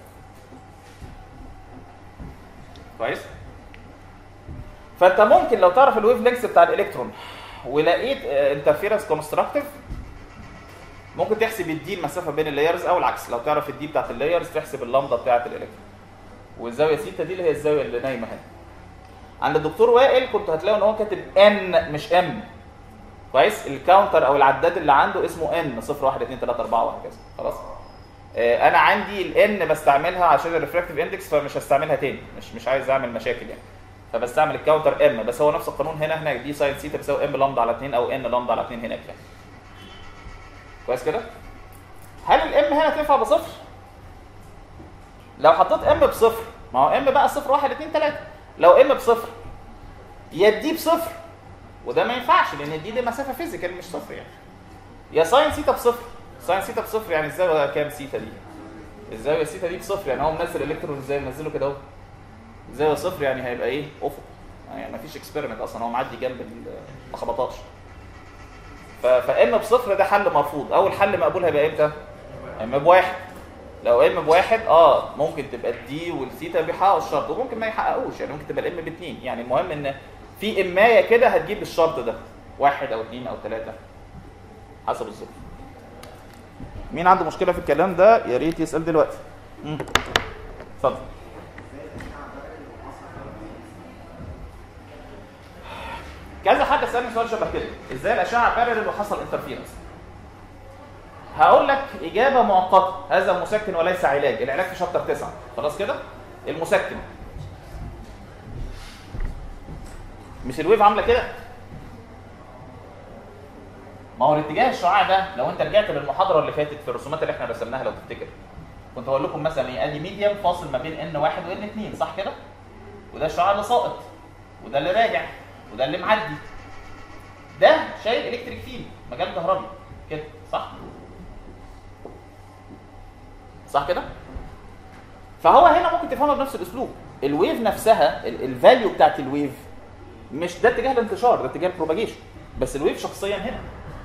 كويس فانت ممكن لو تعرف الويف لينكس بتاع الالكترون ولقيت انترفيرنس كونستراكتيف ممكن تحسب الدي المسافه بين اللايرز او العكس لو تعرف الدي بتاعت اللايرز تحسب اللامدا بتاعت الالكترون والزاويه سيتا دي اللي هي الزاويه اللي نايمه هنا عند الدكتور وائل كنت هتلاقوا ان هو كاتب ان مش ام كويس الكاونتر او العداد اللي عنده اسمه ان 0 1 2 3 4 وهكذا خلاص آه، انا عندي الان بستعملها عشان الريفراكتيف اندكس فمش هستعملها تاني مش مش عايز اعمل مشاكل يعني فبستعمل الكاونتر ام بس هو نفس القانون هنا هنا دي ساين سيتا بيساوي ام لامدا على 2 او ان لامدا على 2 هناك يعني كويس كده هل الام هنا تنفع بصفر لو حطيت ام بصفر ما هو ام بقى صفر 1 2 3 لو ام بصفر يا دي بصفر وده ما ينفعش لان دي دي مسافه فيزيكال مش صفر يعني يا ساين سيتا بصفر ساين سيتا بصفر يعني الزاويه كام سيتا دي الزاويه سيتا دي بصفر يعني هو منزل الكترون ازاي منزله كده اهو زاويه صفر يعني هيبقى ايه افق يعني ما فيش اكسبيرمنت اصلا هو معدي جنب ال- ما خبطاش ف- فام بصفر ده حل مرفوض اول حل مقبول هيبقى امتى ام بواحد لو ام بواحد اه ممكن تبقى الدي والثيتا بيحققوا الشرط وممكن ما يحققوش يعني ممكن تبقى الام باثنين يعني المهم ان في امايه كده هتجيب الشرط ده واحد او اثنين او ثلاثه حسب الظروف مين عنده مشكله في الكلام ده يا ريت يسال دلوقتي مم. اتفضل كذا حد سالني سؤال شبه كده ازاي الاشعه بارلل وحصل انترفيرنس هقول لك اجابه مؤقته هذا مسكن وليس علاج العلاج في شابتر 9 خلاص كده المسكن مش الويف عامله كده ما هو الاتجاه الشعاع ده لو انت رجعت للمحاضره اللي فاتت في الرسومات اللي احنا رسمناها لو تفتكر كنت هقول لكم مثلا ايه ادي ميديم فاصل ما بين ان واحد وان اتنين صح كده وده الشعاع اللي ساقط وده اللي راجع وده اللي معدي ده شايل الكتريك فيلد مجال كهربي كده صح صح كده فهو هنا ممكن تفهمها بنفس الاسلوب الويف نفسها الفاليو بتاعت الويف مش ده اتجاه الانتشار ده اتجاه البروباجيشن بس الويف شخصيا هنا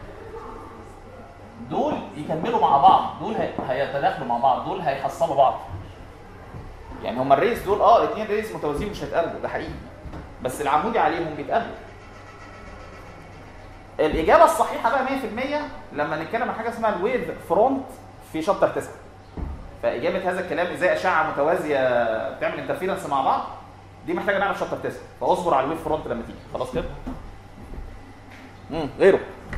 دول يكملوا مع بعض دول هي- هيتداخلوا مع بعض دول هيحصلوا بعض يعني هما الريز دول اه اتنين ريز متوازيين مش هيتقابلوا ده حقيقي بس العمودي عليهم بيتقابلوا الاجابه الصحيحه بقى 100% لما نتكلم عن حاجه اسمها الويف فرونت في شابتر 9 فاجابه هذا الكلام ازاي اشعه متوازيه بتعمل انترفيرنس مع بعض دي محتاجه نعمل شابتر 9 فاصبر على الويف فرونت لما تيجي خلاص كده امم غيره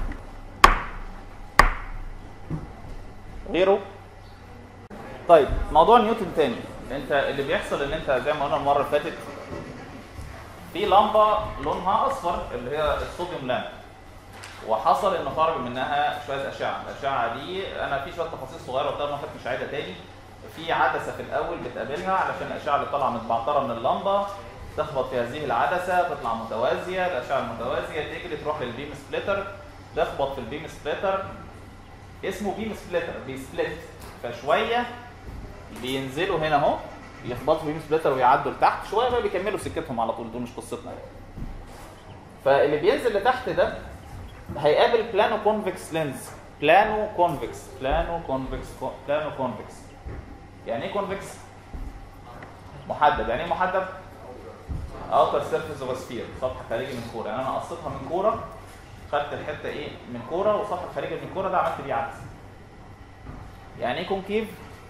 غيره طيب موضوع نيوتن تاني انت اللي بيحصل ان انت زي ما قلنا المره اللي فاتت في لمبه لونها اصفر اللي هي الصوديوم لامب وحصل ان خرج منها شويه اشعه الاشعه دي انا في شويه تفاصيل صغيره قلتها المره اللي فاتت مش عايزها تاني في عدسه في الاول بتقابلها علشان الاشعه اللي طالعه متبعتره من اللمبه تخبط في هذه العدسه تطلع متوازيه الاشعه المتوازيه تجري تروح للبيم سبليتر تخبط في البيم سبليتر اسمه بيم سبليتر بيسبلت فشويه بينزلوا هنا اهو يخبطوا في بيم سبليتر ويعدوا لتحت شويه بقى بيكملوا سكتهم على طول دول مش قصتنا يعني فاللي بينزل لتحت ده هيقابل بلانو كونفكس لينز بلانو كونفكس بلانو كونفكس بلانو كونفكس يعني ايه كونفكس محدد يعني ايه محدد اوتر سيرفيس اوف سفير سطح خارجي من كوره يعني انا قصيتها من كوره خدت الحته ايه من كوره وسطح خارجي من كوره ده عملت بيه عكس يعني ايه كونكيف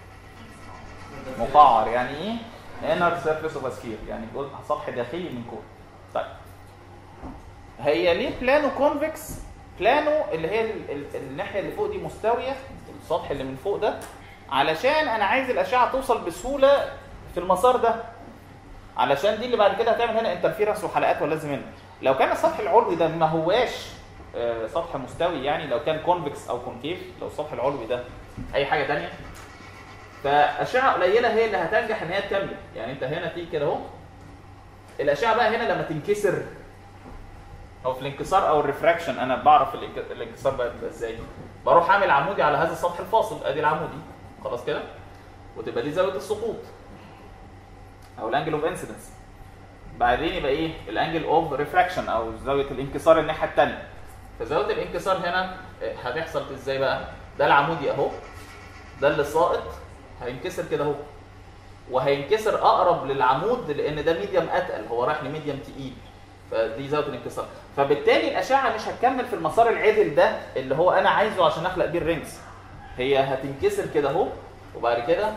مقعر يعني ايه انر سيرفيس اوف سفير يعني قلت سطح داخلي من كوره طيب هي ليه بلانو كونفكس بلانو اللي هي ال- ال- الناحيه اللي فوق دي مستويه السطح اللي من فوق ده علشان انا عايز الاشعه توصل بسهوله في المسار ده علشان دي اللي بعد كده هتعمل هنا انترفيرنس وحلقات ولازم منه لو كان السطح العلوي ده ما هواش آه، سطح مستوي يعني لو كان كونفكس او كونكيف لو السطح العلوي ده اي حاجه تانية فاشعه قليله هي اللي هتنجح ان هي تكمل يعني انت هنا تيجي كده اهو الاشعه بقى هنا لما تنكسر او في الانكسار او الريفراكشن انا بعرف الانك- الانكسار بقى بيبقى ازاي بروح اعمل عمودي على هذا السطح الفاصل ادي العمودي خلاص كده وتبقى دي زاويه السقوط او الانجل اوف انسيدنس بعدين يبقى ايه الانجل اوف ريفراكشن او زاويه الانكسار الناحيه الثانيه فزاويه الانكسار هنا آه، هتحصل ازاي بقى ده العمودي اهو ده اللي ساقط هينكسر كده اهو وهينكسر اقرب للعمود لان ده ميديم اتقل هو رايح لميديم تقيل فدي زاويه الانكسار فبالتالي الاشعه مش هتكمل في المسار العدل ده اللي هو انا عايزه عشان اخلق بيه الرينجز هي هتنكسر كده اهو وبعد كده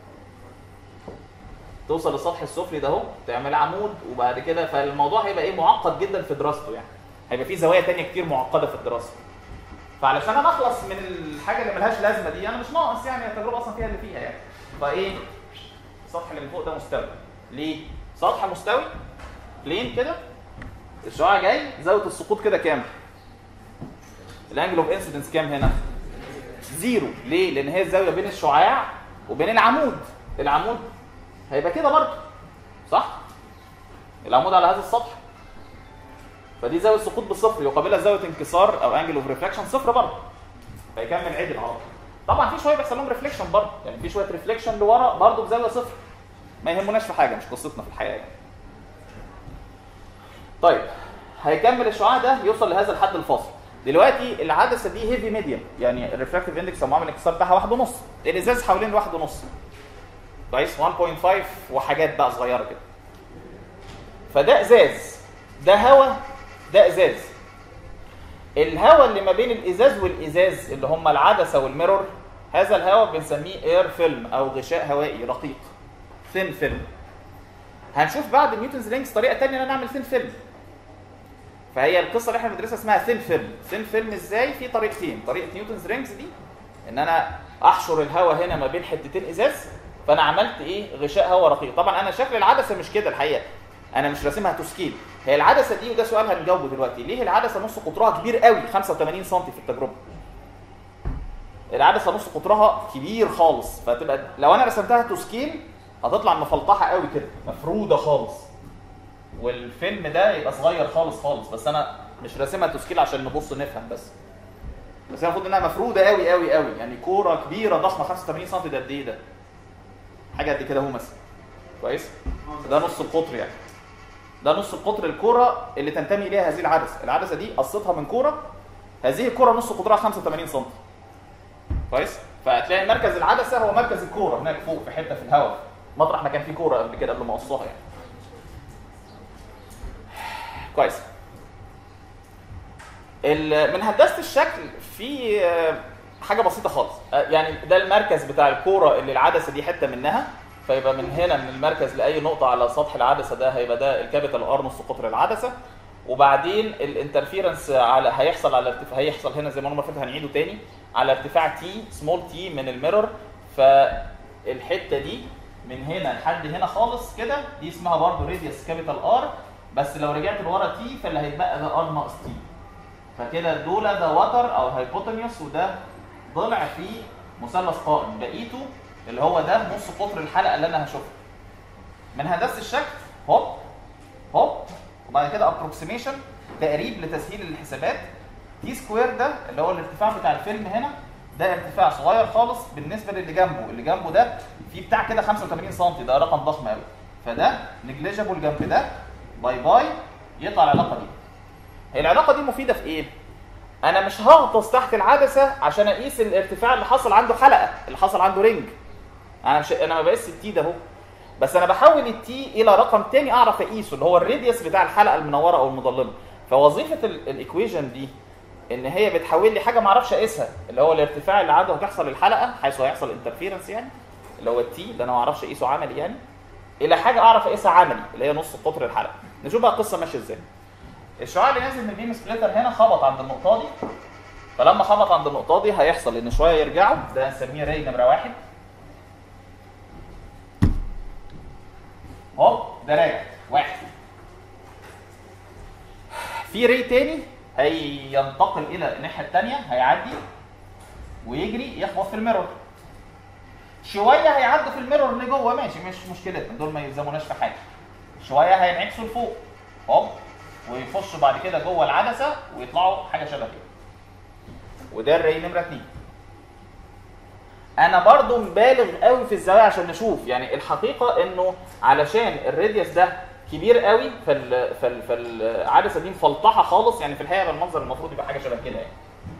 توصل للسطح السفلي ده اهو تعمل عمود وبعد كده فالموضوع هيبقى ايه معقد جدا في دراسته يعني هيبقى فيه زوايا تانية كتير معقده في الدراسه فعلشان انا اخلص من الحاجه اللي ملهاش لازمه دي انا مش ناقص يعني التجربه اصلا فيها اللي فيها يعني فايه السطح اللي من فوق ده مستوي ليه سطح مستوي بلين كده الشعاع جاي زاويه السقوط كده كام الانجل اوف انسيدنس كام هنا زيرو ليه لان هي الزاويه بين الشعاع وبين العمود العمود هيبقى كده برضه صح العمود على هذا السطح فدي زاويه سقوط بصفر يقابلها زاويه انكسار او انجل اوف ريفلكشن صفر برضه فيكمل عدل على طول طبعا في شويه بيحصل لهم ريفليكشن برضه يعني في شويه ريفليكشن لورا برضه بزاويه صفر ما يهمناش في حاجه مش قصتنا في الحياه يعني. طيب هيكمل الشعاع ده يوصل لهذا الحد الفاصل دلوقتي العدسه دي هيفي ميديوم يعني الريفراكتيف اندكس او معامل الانكسار بتاعها واحد ونص الازاز حوالين واحد ونص كويس 1.5 وحاجات بقى صغيره كده فده ازاز ده هواء ده ازاز الهواء اللي ما بين الازاز والازاز اللي هم العدسه والميرور هذا الهواء بنسميه اير فيلم او غشاء هوائي رقيق ثين فيلم هنشوف بعد نيوتنز رينجز طريقه ثانيه ان انا اعمل ثين فيلم فهي القصه اللي احنا بندرسها اسمها ثين فيلم ثين فيلم ازاي في طريقتين طريقه نيوتنز رينجز دي ان انا احشر الهواء هنا ما بين حتتين ازاز فانا عملت ايه غشاء هواء رقيق طبعا انا شكل العدسه مش كده الحقيقه انا مش راسمها تسكيل هي العدسه دي وده سؤال هنجاوبه دلوقتي ليه العدسه نص قطرها كبير قوي 85 سم في التجربه العدسه نص قطرها كبير خالص فتبقى لو انا رسمتها تسكيل هتطلع مفلطحه قوي كده مفروده خالص والفيلم ده يبقى صغير خالص خالص بس انا مش راسمها تسكيل عشان نبص نفهم بس بس هي المفروض انها مفروده قوي قوي قوي يعني كوره كبيره ضخمه 85 سم ده قد ايه ده حاجه قد كده اهو مثلا كويس ده نص القطر يعني ده نص القطر الكوره اللي تنتمي اليها هذه العدسه العدسه دي قصتها من كوره هذه الكوره نص قطرها 85 سم كويس فهتلاقي مركز العدسه هو مركز الكوره هناك فوق في حته في الهواء مطرح ما كان فيه كوره قبل كده قبل ما اقصها يعني كويس ال- من هندسه الشكل في آه، حاجه بسيطه خالص آه، يعني ده المركز بتاع الكوره اللي العدسه دي حته منها فيبقى من هنا من المركز لاي نقطه على سطح العدسه ده هيبقى ده الكابيتال ار نص قطر العدسه وبعدين الانترفيرنس على هيحصل على ارتفاع هيحصل هنا زي ما المره اللي فاتت هنعيده تاني على ارتفاع تي سمول تي من الميرور فالحته دي من هنا لحد هنا خالص كده دي اسمها برضه راديوس كابيتال ار بس لو رجعت لورا تي فاللي هيتبقى ده ار ناقص تي فكده دول ده وتر او هايبوتنيوس وده ضلع في مثلث قائم بقيته اللي هو ده نص قطر الحلقه اللي انا هشوفها من هندسه الشكل هوب هوب وبعد كده ابروكسيميشن تقريب لتسهيل الحسابات تي سكوير ده اللي هو الارتفاع بتاع الفيلم هنا ده ارتفاع صغير خالص بالنسبه للي جنبه اللي جنبه ده في بتاع كده 85 سم ده رقم ضخم قوي فده نجليجابل جنب ده باي باي يطلع العلاقه دي هي العلاقه دي مفيده في ايه انا مش هغطس تحت العدسه عشان اقيس الارتفاع اللي حصل عنده حلقه اللي حصل عنده رينج انا مش انا ما بقيس التي ده اهو بس انا بحول التي الى رقم تاني اعرف اقيسه اللي هو الراديوس بتاع الحلقه المنوره او المظلمه فوظيفه الايكويشن دي ان هي بتحول لي حاجه ما اعرفش اقيسها اللي هو الارتفاع اللي عنده هتحصل الحلقه حيث هيحصل انترفيرنس يعني اللي هو التي اللي انا ما اعرفش اقيسه عملي يعني الى حاجه اعرف اقيسها عملي اللي هي نص قطر الحلقه نشوف بقى القصه ماشيه ازاي الشعاع اللي نازل من البيم سبليتر هنا خبط عند النقطه دي فلما خبط عند النقطه دي هيحصل ان شويه يرجعوا ده هنسميه راي نمره واحد هوب ده راجع واحد في ري تاني هينتقل الى الناحيه الثانيه هيعدي ويجري يخبط في الميرور شويه هيعدوا في الميرور اللي جوه ماشي مش مشكلتنا دول ما يلزموناش في حاجه شويه هينعكسوا لفوق هوب ويخشوا بعد كده جوه العدسه ويطلعوا حاجه شبه كده وده الري نمره 2 انا برضو مبالغ قوي في الزوايا عشان نشوف يعني الحقيقه انه علشان الراديوس ده كبير قوي فال... فال... فالعدسه دي مفلطحه خالص يعني في الحقيقه المنظر المفروض يبقى حاجه شبه كده يعني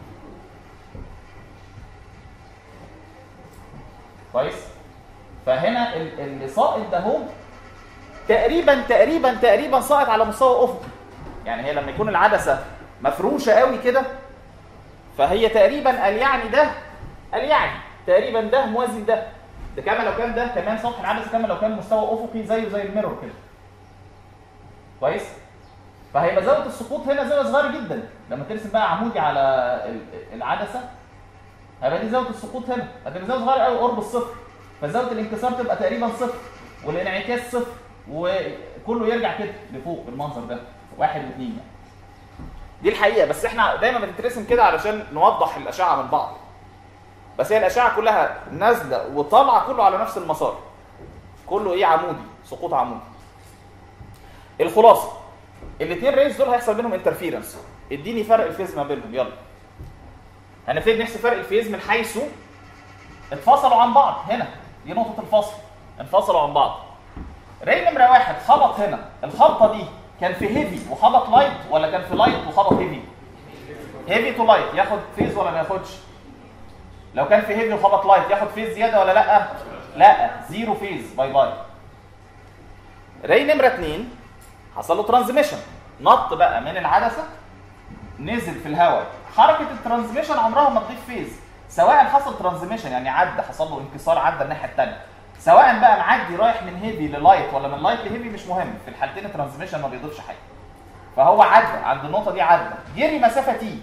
كويس فهنا ال- اللي ساقط ده هو تقريبا تقريبا تقريبا ساقط على مستوى افقي يعني هي لما يكون العدسه مفروشه قوي كده فهي تقريبا قال يعني ده قال يعني تقريبا ده موازي ده ده كمان لو كان ده كمان سطح العدسه كمان لو كان مستوى افقي زيه زي الميرور كده كويس فهيبقى زاويه السقوط هنا زاويه صغيره جدا لما ترسم بقى عمودي على ال- العدسه هيبقى دي زاويه السقوط هنا هتبقى زاويه صغيره قوي قرب الصفر فزاويه الانكسار تبقى تقريبا صفر والانعكاس صفر وكله يرجع كده لفوق بالمنظر ده واحد واثنين يعني. دي الحقيقه بس احنا دايما بنترسم كده علشان نوضح الاشعه من بعض بس هي الاشعه كلها نازله وطالعه كله على نفس المسار كله ايه عمودي سقوط عمودي الخلاصه الاثنين ريز دول هيحصل بينهم انترفيرنس اديني فرق الفيز ما بينهم يلا هنبتدي نحسب فرق الفيز من حيث اتفصلوا عن بعض هنا دي نقطه الفصل انفصلوا عن بعض ري نمره واحد خبط هنا الخبطه دي كان في هيفي وخبط لايت ولا كان في لايت وخبط هيفي هيفي تو لايت ياخد فيز ولا ما ياخدش لو كان في هيفي وخبط لايت ياخد فيز زياده ولا لا لا زيرو فيز باي باي ري نمره اتنين حصل له ترانزميشن نط بقى من العدسه نزل في الهواء حركه الترانزميشن عمرها ما تضيف فيز سواء حصل ترانزميشن يعني عدى حصل له انكسار عدى الناحيه الثانيه سواء بقى معدي رايح من هيفي للايت ولا من لايت لهيفي مش مهم في الحالتين الترانزميشن ما بيضيفش حاجه فهو عدى عند النقطه دي عدى جري مسافه تي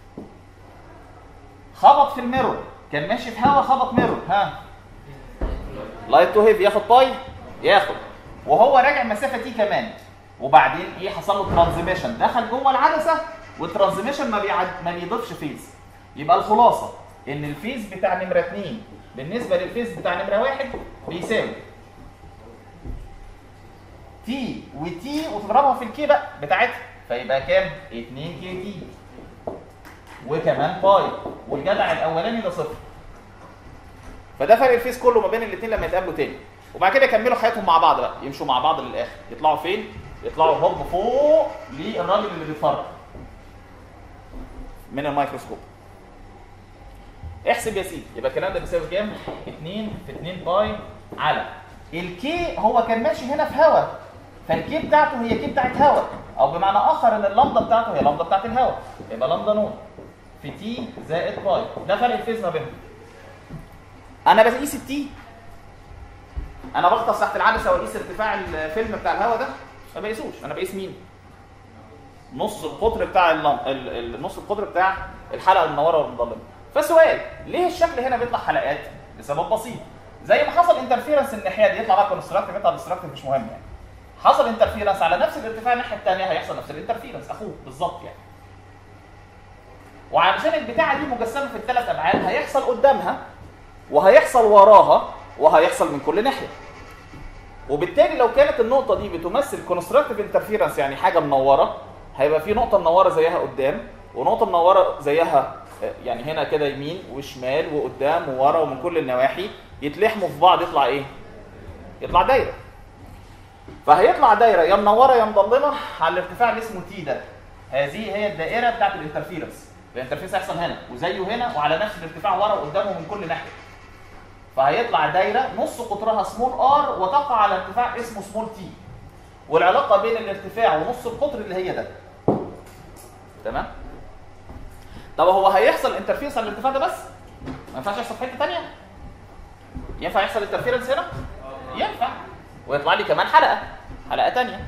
خبط في الميرور كان ماشي في هوا خبط ميرور ها لايت تو هيفي ياخد باي ياخد وهو راجع مسافه تي كمان وبعدين ايه حصل له ترانزميشن دخل جوه العدسه والترانزميشن ما بيعد ما بيضيفش فيز يبقى الخلاصه ان الفيز بتاع نمره 2 بالنسبه للفيز بتاع نمره 1 بيساوي تي وتي وتضربها في الكي بقى بتاعتها فيبقى كام 2 كي تي وكمان باي والجدع الاولاني ده صفر فده فرق الفيز كله ما بين الاثنين لما يتقابلوا تاني وبعد كده يكملوا حياتهم مع بعض بقى يمشوا مع بعض للاخر يطلعوا فين يطلعوا هوب فوق للراجل اللي بيتفرج من الميكروسكوب احسب يا سيدي يبقى الكلام ده بيساوي كام 2 في 2 باي على الكي هو كان ماشي هنا في هواء فالكي بتاعته هي كي بتاعت هواء او بمعنى اخر ان اللمضه بتاعته هي لمضه بتاعت الهواء يبقى لمضه نون في تي زائد باي ده فرق الفيز ما بينهم انا بقيس التي انا بغطس تحت العدسه واقيس ارتفاع الفيلم بتاع الهواء ده ما بقيسوش انا بقيس مين نص القطر بتاع اللم... ال... ال... نص القطر بتاع الحلقه المنوره والمظلمه فسؤال ليه الشكل هنا بيطلع حلقات لسبب بسيط زي ما حصل انترفيرنس الناحيه دي يطلع بقى كونستراكتيف يطلع ديستراكتيف مش مهم يعني حصل انترفيرنس على نفس الارتفاع الناحيه الثانيه هيحصل نفس الانترفيرنس اخوه بالظبط يعني وعلشان البتاعه دي مجسمه في الثلاث ابعاد هيحصل قدامها وهيحصل وراها وهيحصل من كل ناحيه وبالتالي لو كانت النقطه دي بتمثل كونستراكتيف انترفيرنس يعني حاجه منوره هيبقى في نقطه منوره زيها قدام ونقطه منوره زيها يعني هنا كده يمين وشمال وقدام وورا ومن كل النواحي يتلحموا في بعض يطلع ايه يطلع دايره فهيطلع دايره يا منوره يا مظلمه على الارتفاع اللي اسمه تي ده هذه هي الدائره بتاعت الانترفيرنس الانترفيرنس هيحصل هنا وزيه هنا وعلى نفس الارتفاع ورا وقدامه من كل ناحيه فهيطلع دايره نص قطرها سمول ار وتقع على ارتفاع اسمه سمول تي والعلاقه بين الارتفاع ونص القطر اللي هي ده تمام طب هو هيحصل انترفيرنس على الارتفاع ده بس ما ينفعش يحصل في حته ثانيه ينفع يحصل انترفيرنس هنا ينفع ويطلع لي كمان حلقه حلقه ثانيه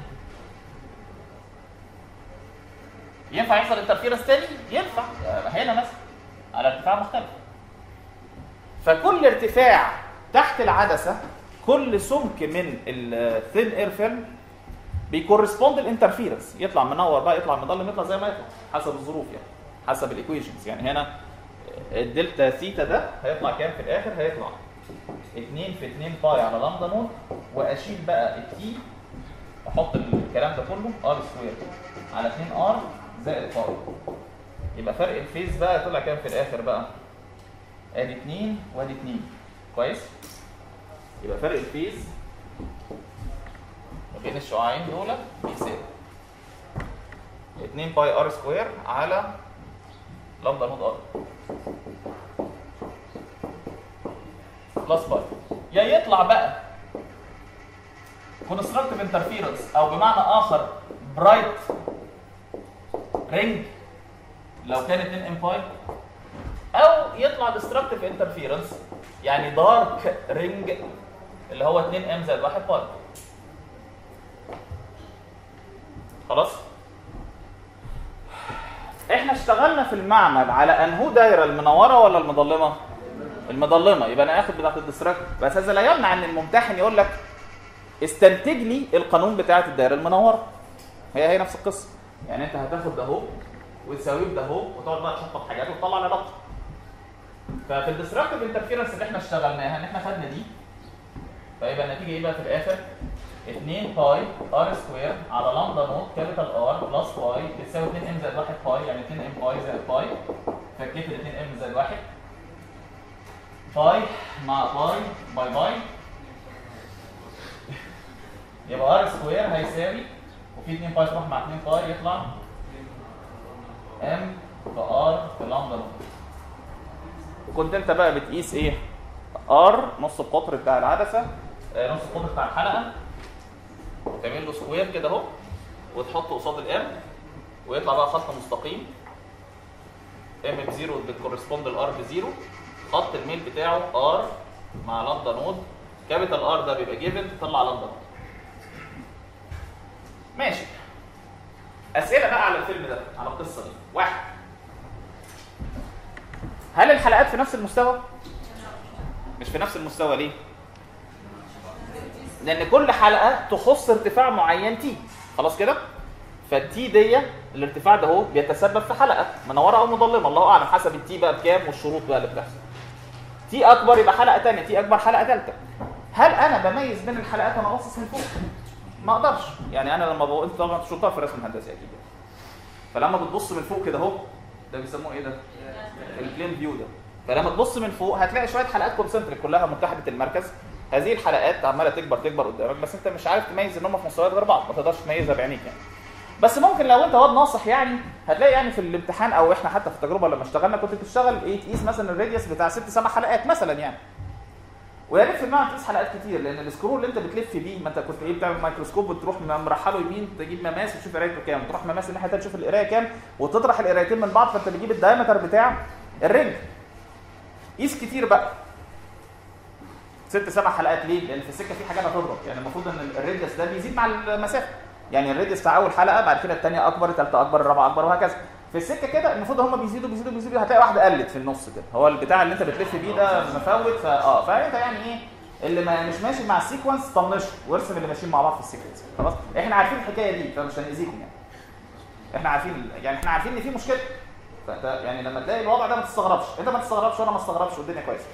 ينفع يحصل انترفيرنس ثاني ينفع هنا مثلا على ارتفاع مختلف فكل ارتفاع تحت العدسه كل سمك من الثين اير فيلم بيكورسبوند الانترفيرنس يطلع منور بقى يطلع مظلم يطلع زي ما يطلع حسب الظروف يعني حسب الايكويشنز يعني هنا الدلتا ثيتا ده هيطلع كام في الاخر هيطلع 2 في 2 باي على لامدا نوت واشيل بقى التي احط الكلام ده كله ار سكوير على 2 ار زائد باي يبقى فرق الفيز بقى طلع كام في الاخر بقى ادي 2 وادي 2 كويس يبقى فرق الفيز ما بين الشعاعين دول بيساوي 2 باي ار سكوير على لامدا نوت ار بلس باي يا يطلع بقى كونستراكتيف انترفيرنس او بمعنى اخر برايت رينج لو كان 2 ام باي او يطلع ديستركتيف انترفيرنس يعني دارك رينج اللي هو 2 ام زائد 1 باي خلاص احنا اشتغلنا في المعمل على انهو دايره المنوره ولا المظلمه المظلمه يبقى انا اخد بتاعه الديستراكت بس هذا لا يمنع ان الممتحن يقول لك استنتج لي القانون بتاعه الدايره المنوره هي هي نفس القصه يعني انت هتاخد ده اهو وتساويه بده اهو وتقعد بقى تشطب حاجات وتطلع العلاقه ففي الديستراكتيف انترفيرنس اللي احنا اشتغلناها ان احنا خدنا دي فيبقى النتيجه ايه بقى في الاخر 2 باي ار سكوير على لامدا نوت كابيتال ار بلس باي بتساوي 2 ام زائد 1 باي يعني 2 ام باي زائد باي فكيت ال 2 ام زائد 1 باي مع باي باي باي يبقى ار سكوير هيساوي وفي 2 باي تروح مع 2 باي يطلع ام في ار في لامدا نوت وكنت انت بقى بتقيس ايه ار نص القطر بتاع العدسه آه، نص القطر بتاع الحلقه وتعمل له سكوير كده اهو وتحطه قصاد الام ويطلع بقى خط مستقيم ام بزيرو بتكورسبوند الار بزيرو خط الميل بتاعه ار مع لامدا نود كابيتال ار ده بيبقى جيفن تطلع لامدا نود ماشي اسئله بقى على الفيلم ده على القصه دي واحد هل الحلقات في نفس المستوى مش في نفس المستوى ليه لان كل حلقه تخص ارتفاع معين تي خلاص كده فالتي دي الارتفاع ده هو بيتسبب في حلقه منوره او مظلمه الله اعلم حسب التي بقى بكام والشروط بقى اللي بتحصل تي اكبر يبقى حلقه ثانيه تي اكبر حلقه ثالثه هل انا بميز بين الحلقات وانا باصص من فوق ما اقدرش يعني انا لما بقول انت طبعا شطار في الرسم الهندسي اكيد يعني. فلما بتبص من فوق كده اهو ده بيسموه ايه ده البلين فيو ده فلما تبص من فوق هتلاقي شويه حلقات كونسنتريك كلها متحده المركز هذه الحلقات عماله تكبر تكبر قدامك بس انت مش عارف تميز ان هم في مستويات غير بعض ما تقدرش تميزها بعينيك يعني بس ممكن لو انت واد ناصح يعني هتلاقي يعني في الامتحان او احنا حتى في التجربه لما اشتغلنا كنت بتشتغل ايه تقيس مثلا الراديوس بتاع ست سبع حلقات مثلا يعني ويا ريت في المعنى تقيس حلقات كتير لان السكرو اللي انت بتلف بيه ما انت كنت ايه بتعمل ميكروسكوب وتروح مرحله يمين تجيب مماس وتشوف قرايته كام وتروح مماس الناحيه الثانيه تشوف القرايه كام وتطرح القرايتين من بعض فانت بتجيب الدايمتر بتاع الرنج قيس كتير بقى ست سبع حلقات ليه؟ لان في السكه في حاجات هتضرب يعني المفروض ان الراديوس ده بيزيد مع المسافه يعني الراديوس بتاع اول حلقه بعد كده الثانيه اكبر الثالثه اكبر الرابعه اكبر وهكذا في السكه كده المفروض هم بيزيدوا بيزيدوا بيزيدوا هتلاقي واحده قلت في النص كده هو البتاع اللي انت بتلف بيه ده مفوت فا اه فانت يعني ايه اللي ما مش ماشي مع السيكونس طنشه وارسم اللي ماشيين مع بعض في السيكونس خلاص احنا عارفين الحكايه دي فمش هنأذيكم يعني احنا عارفين يعني احنا عارفين ان في مشكله فانت يعني لما تلاقي الوضع ده ما تستغربش انت ما تستغربش وانا ما استغربش والدنيا كويسه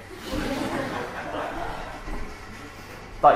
طيب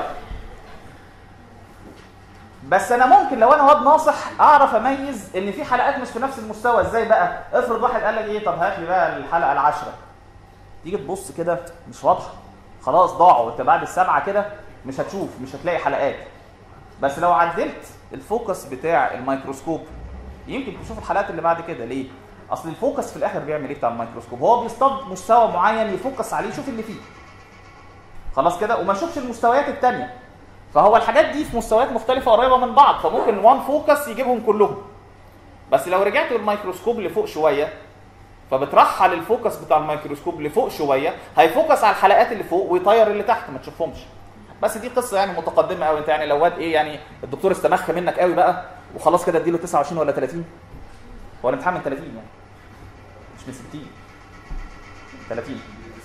بس انا ممكن لو انا واد ناصح اعرف اميز ان في حلقات مش في نفس المستوى ازاي بقى افرض واحد قال لك ايه طب هات لي بقى الحلقه العاشره تيجي تبص كده مش واضحه خلاص ضاعوا انت بعد السبعه كده مش هتشوف مش هتلاقي حلقات بس لو عدلت الفوكس بتاع الميكروسكوب يمكن تشوف الحلقات اللي بعد كده ليه اصل الفوكس في الاخر بيعمل ايه بتاع الميكروسكوب هو بيصطاد مستوى معين يفوكس عليه يشوف اللي فيه خلاص كده وما يشوفش المستويات الثانيه فهو الحاجات دي في مستويات مختلفه قريبه من بعض فممكن وان فوكس يجيبهم كلهم بس لو رجعت بالميكروسكوب لفوق شويه فبترحل الفوكس بتاع الميكروسكوب لفوق شويه هيفوكس على الحلقات اللي فوق ويطير اللي تحت ما تشوفهمش بس دي قصه يعني متقدمه قوي انت يعني لو واد ايه يعني الدكتور استمخ منك قوي بقى وخلاص كده اديله 29 ولا 30 هو الامتحان من 30 يعني مش من 60 30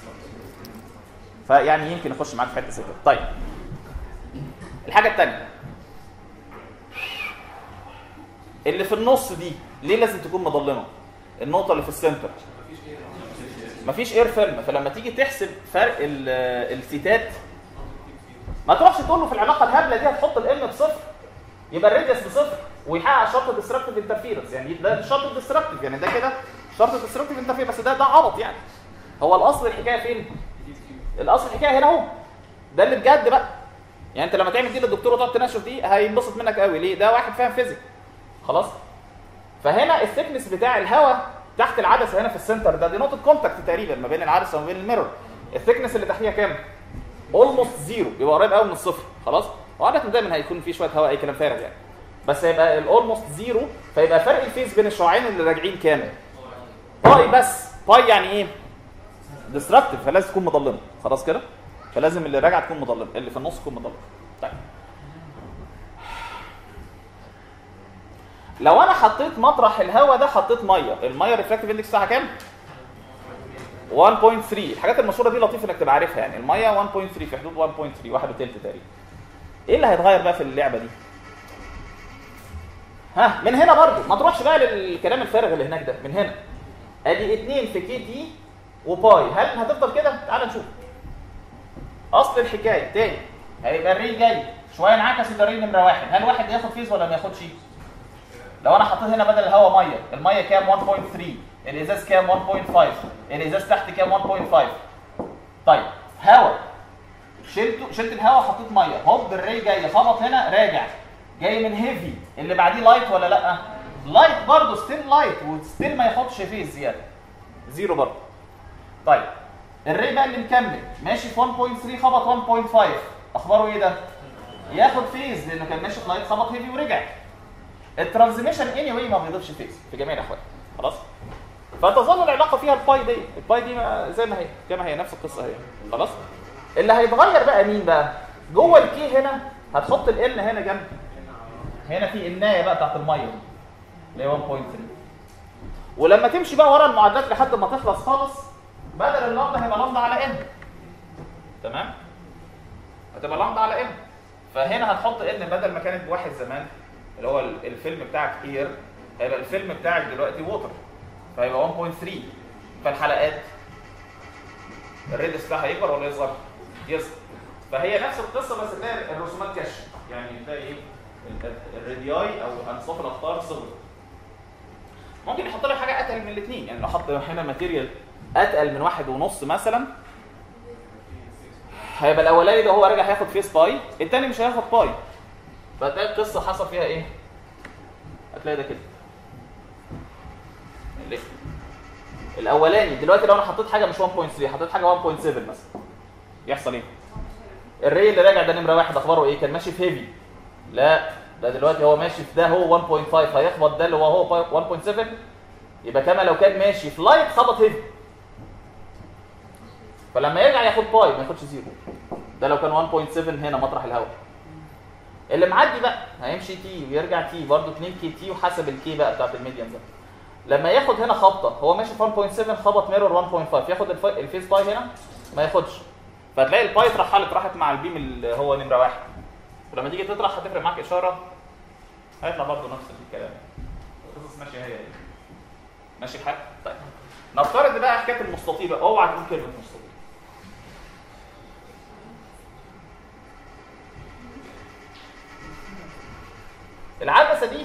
فيعني يمكن يخش معاك في حته زي كده طيب الحاجه الثانيه اللي في النص دي ليه لازم تكون مظلمه النقطه اللي في السنتر مفيش اير فيلم فلما تيجي تحسب فرق ال- السيتات ما تروحش تقول له في العلاقه الهبله دي هتحط الام بصفر يبقى الريديوس بصفر ويحقق شرط الديستركتيف انترفيرنس يعني ده شرط الديستركتيف يعني ده كده شرط الديستركتيف انترفيرنس بس ده ده عبط يعني هو الاصل الحكايه فين؟ الاصل الحكايه هنا اهو ده اللي بجد بقى يعني انت لما تعمل دي للدكتور وتقعد تنشف دي هينبسط منك قوي ليه؟ ده واحد فاهم فيزيك خلاص؟ فهنا الثيكنس بتاع الهواء تحت العدسه هنا في السنتر ده دي نقطه كونتاكت تقريبا ما بين العدسه وما بين الميرور الثيكنس اللي تحتيها كام؟ اولموست زيرو يبقى قريب قوي من الصفر خلاص؟ وعاده دايما هيكون في شويه هواء اي كلام فارغ يعني بس هيبقى الاولموست زيرو فيبقى فرق الفيز بين الشعاعين اللي راجعين كام؟ باي بس باي يعني ايه؟ ديستراكتيف فلازم تكون مظلمه خلاص كده؟ فلازم اللي راجعه تكون مظلمه اللي في النص تكون مظلمه طيب لو انا حطيت مطرح الهواء ده حطيت ميه الميه ريفراكتيف اندكس بتاعها كام 1.3 الحاجات المشهوره دي لطيف انك تبقى عارفها يعني الميه 1.3 في حدود 1.3 واحد وتلت تقريبا ايه اللي هيتغير بقى في اللعبه دي ها من هنا برضو ما تروحش بقى للكلام الفارغ اللي هناك ده من هنا ادي 2 في كي تي وباي هل هتفضل كده تعال نشوف اصل الحكايه تاني هيبقى الري جاي شويه انعكس يبقى الري نمره واحد هل واحد ياخد فيز ولا ما ياخدش لو انا حطيت هنا بدل الهواء ميه الميه كام 1.3 الازاز كام 1.5 الازاز تحت كام 1.5 طيب هواء شلته شلت الهواء وحطيت ميه هوب الري جاي خبط هنا راجع جاي من هيفي اللي بعديه لايت ولا لا لايت برضه ستيل لايت وستيل ما ياخدش فيز زياده زيرو برضه طيب الري بقى اللي مكمل ماشي في 1.3 خبط 1.5 اخباره ايه ده ياخد فيز لانه كان ماشي في لايت خبط هيفي ورجع الترانزميشن اني واي ما بيضيفش فيز في جميع الاحوال خلاص فتظل العلاقه فيها الباي دي الباي دي ما- زي ما هي كما هي نفس القصه هي خلاص اللي هيتغير بقى مين بقى جوه الكي هنا هتحط ال هنا جنب هنا في النايه بقى بتاعت الميه دي اللي هي 1.3 ولما تمشي بقى ورا المعادلات لحد ما تخلص خالص بدل اللمضه هيبقى لمضه على ان تمام هتبقى لمضه على ان فهنا هتحط ان بدل ما كانت بواحد زمان اللي هو ال- الفيلم بتاعك اير هيبقى الفيلم بتاعك دلوقتي ووتر فهيبقى 1.3 فالحلقات الريدس بتاعها يكبر ولا يصغر؟ يصغر فهي نفس القصه بس تلاقي الرسومات كش يعني تلاقي ايه ال- الرادياي او انصاف الاخطار صغرت ممكن يحط لك حاجه اتقل من الاثنين يعني لو حط هنا ماتيريال اتقل من واحد ونص مثلا هيبقى الاولاني ده هو راجع هياخد فيس باي الثاني مش هياخد باي فتلاقي القصه حصل فيها ايه هتلاقي ده كده ليه؟ الاولاني دلوقتي لو انا حطيت حاجه مش 1.3 حطيت حاجه 1.7 مثلا يحصل ايه الري اللي راجع ده نمره واحد اخباره ايه كان ماشي في هيفي لا ده دلوقتي هو ماشي في ده هو 1.5 هيخبط ده اللي هو هو 1.7 يبقى كما لو كان ماشي في لايت خبط هيفي فلما يرجع ياخد باي ما ياخدش زيرو ده لو كان 1.7 هنا مطرح الهواء اللي معدي بقى هيمشي تي ويرجع تي برضه 2 كي تي وحسب الكي بقى بتاعت الميديان ده لما ياخد هنا خبطه هو ماشي في 1.7 خبط ميرور 1.5 ياخد الف- الفيس باي هنا ما ياخدش فتلاقي الباي اترحلت راحت مع البيم اللي هو نمره واحد ولما تيجي تطرح هتفرق معاك اشاره هيطلع برضه نفس الكلام القصص ماشيه هي هي ماشي الحال طيب نفترض بقى حكايه المستطيل بقى اوعى تقول كلمه مستطيل العدسه دي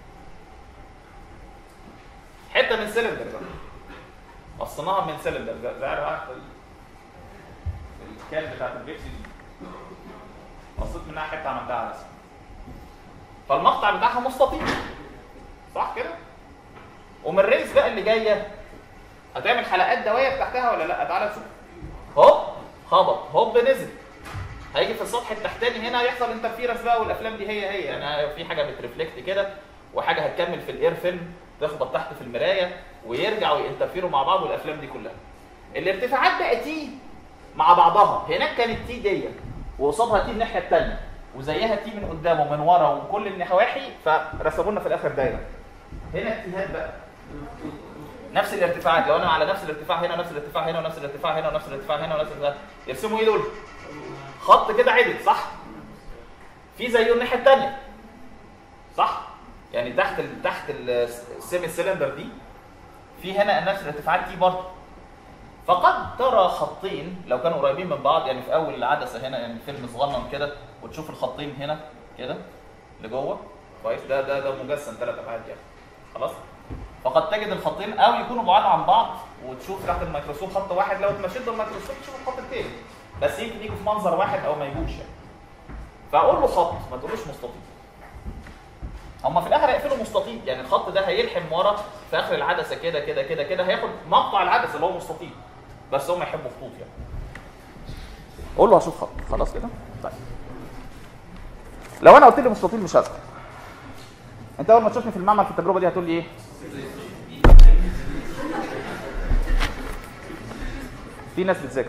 حته من سلندر بقى قصناها من سلندر زي زي عارف ال- الكان بتاعت البيبسي دي قصيت منها حته عملتها عدسه فالمقطع بتاعها مستطيل صح كده ومن الريس بقى اللي جايه هتعمل حلقات دوايه تحتها ولا لا تعالى نشوف هوب خبط هوب نزل هيجي في السطح التحتاني هنا يحصل انترفيرنس بقى والافلام دي هي هي انا في حاجه بترفلكت كده وحاجه هتكمل في الاير فيلم تخبط تحت في المرايه ويرجعوا ينترفيروا مع بعض والافلام دي كلها الارتفاعات بقى تي مع بعضها هناك كانت تي دي وقصادها تي الناحيه الثانيه وزيها تي من قدام ومن ورا وكل النواحي فرسموا لنا في الاخر دايره هنا التيهات بقى نفس الارتفاعات لو انا على نفس الارتفاع هنا ونفس الارتفاع هنا ونفس الارتفاع هنا ونفس الارتفاع هنا ونفس الارتفاع يرسموا ايه دول؟ خط كده عدل صح؟ في زيه الناحيه الثانيه صح؟ يعني تحت ال تحت ال- السيمي سيلندر دي في هنا نفس الارتفاعات دي برضه فقد ترى خطين لو كانوا قريبين من بعض يعني في اول العدسه هنا يعني الفيلم صغنن كده وتشوف الخطين هنا كده لجوه كويس ده ده ده مجسم ثلاث ابعاد يعني خلاص فقد تجد الخطين او يكونوا بعاد عن بعض وتشوف تحت الميكروسكوب خط واحد لو اتمشيت بالميكروسكوب تشوف الخط التاني بس يمكن يجوا في منظر واحد او ما يجوش يعني فاقول له خط ما تقولوش مستطيل هما في الاخر هيقفلوا مستطيل يعني الخط ده هيلحم ورا في اخر العدسه كده كده كده كده هياخد مقطع العدسه اللي هو مستطيل بس هم يحبوا خطوط يعني قول له هشوف خط خلاص كده طيب لو انا قلت لي مستطيل مش هزعل انت اول ما تشوفني في المعمل في التجربه دي هتقول لي ايه في ناس بتذاكر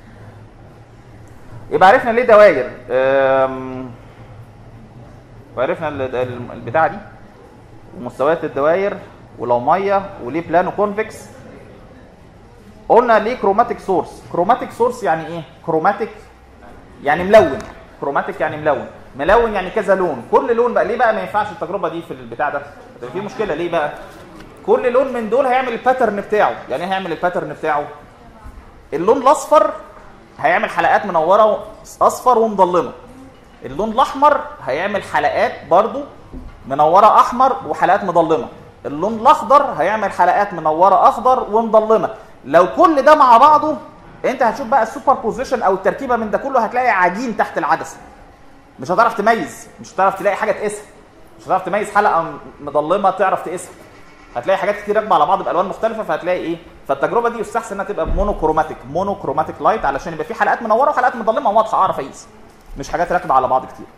يبقى عرفنا ليه دواير أم، وعرفنا ال- ال- البتاعه دي ومستويات الدوائر ولو ميه وليه بلانو كونفكس قلنا ليه كروماتيك سورس كروماتيك سورس يعني ايه كروماتيك يعني ملون كروماتيك يعني ملون ملون يعني كذا لون كل لون بقى ليه بقى ما ينفعش التجربه دي في البتاع ده ده في مشكله ليه بقى كل لون من دول هيعمل الباترن بتاعه يعني ايه هيعمل الباترن بتاعه اللون الاصفر هيعمل حلقات منوره اصفر ومظلمه اللون الاحمر هيعمل حلقات برضو منوره احمر وحلقات مظلمه اللون الاخضر هيعمل حلقات منوره اخضر ومظلمه لو كل ده مع بعضه انت هتشوف بقى السوبر بوزيشن او التركيبه من ده كله هتلاقي عجين تحت العدسه مش هتعرف تميز مش هتعرف تلاقي حاجه تقيسها مش هتعرف تميز حلقه مظلمه تعرف تقيسها هتلاقي حاجات كتير راكبه على بعض بالوان مختلفه فهتلاقي ايه فالتجربه دي يستحسن انها تبقى مونوكروماتيك مونوكروماتيك لايت علشان يبقى في حلقات منوره وحلقات مظلمه واضحه اعرف اقيس مش حاجات راكبه على بعض كتير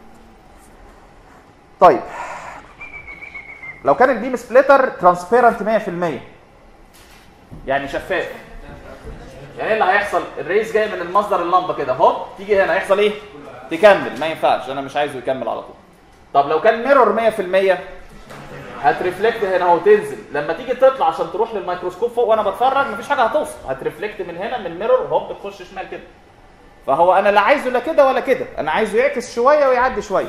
طيب لو كان البيم سبليتر ترانسبيرنت 100% يعني شفاف يعني ايه اللي هيحصل الريز جاي من المصدر اللمبه كده هوب تيجي هنا هيحصل ايه تكمل ما ينفعش انا مش عايزه يكمل على طول طب لو كان ميرور 100% هترفلكت هنا اهو تنزل لما تيجي تطلع عشان تروح للميكروسكوب فوق وانا بتفرج مفيش حاجه هتوصل هترفلكت من هنا من الميرور هوب تخش شمال كده فهو انا لا عايزه لا كده ولا كده انا عايزه يعكس شويه ويعدي شويه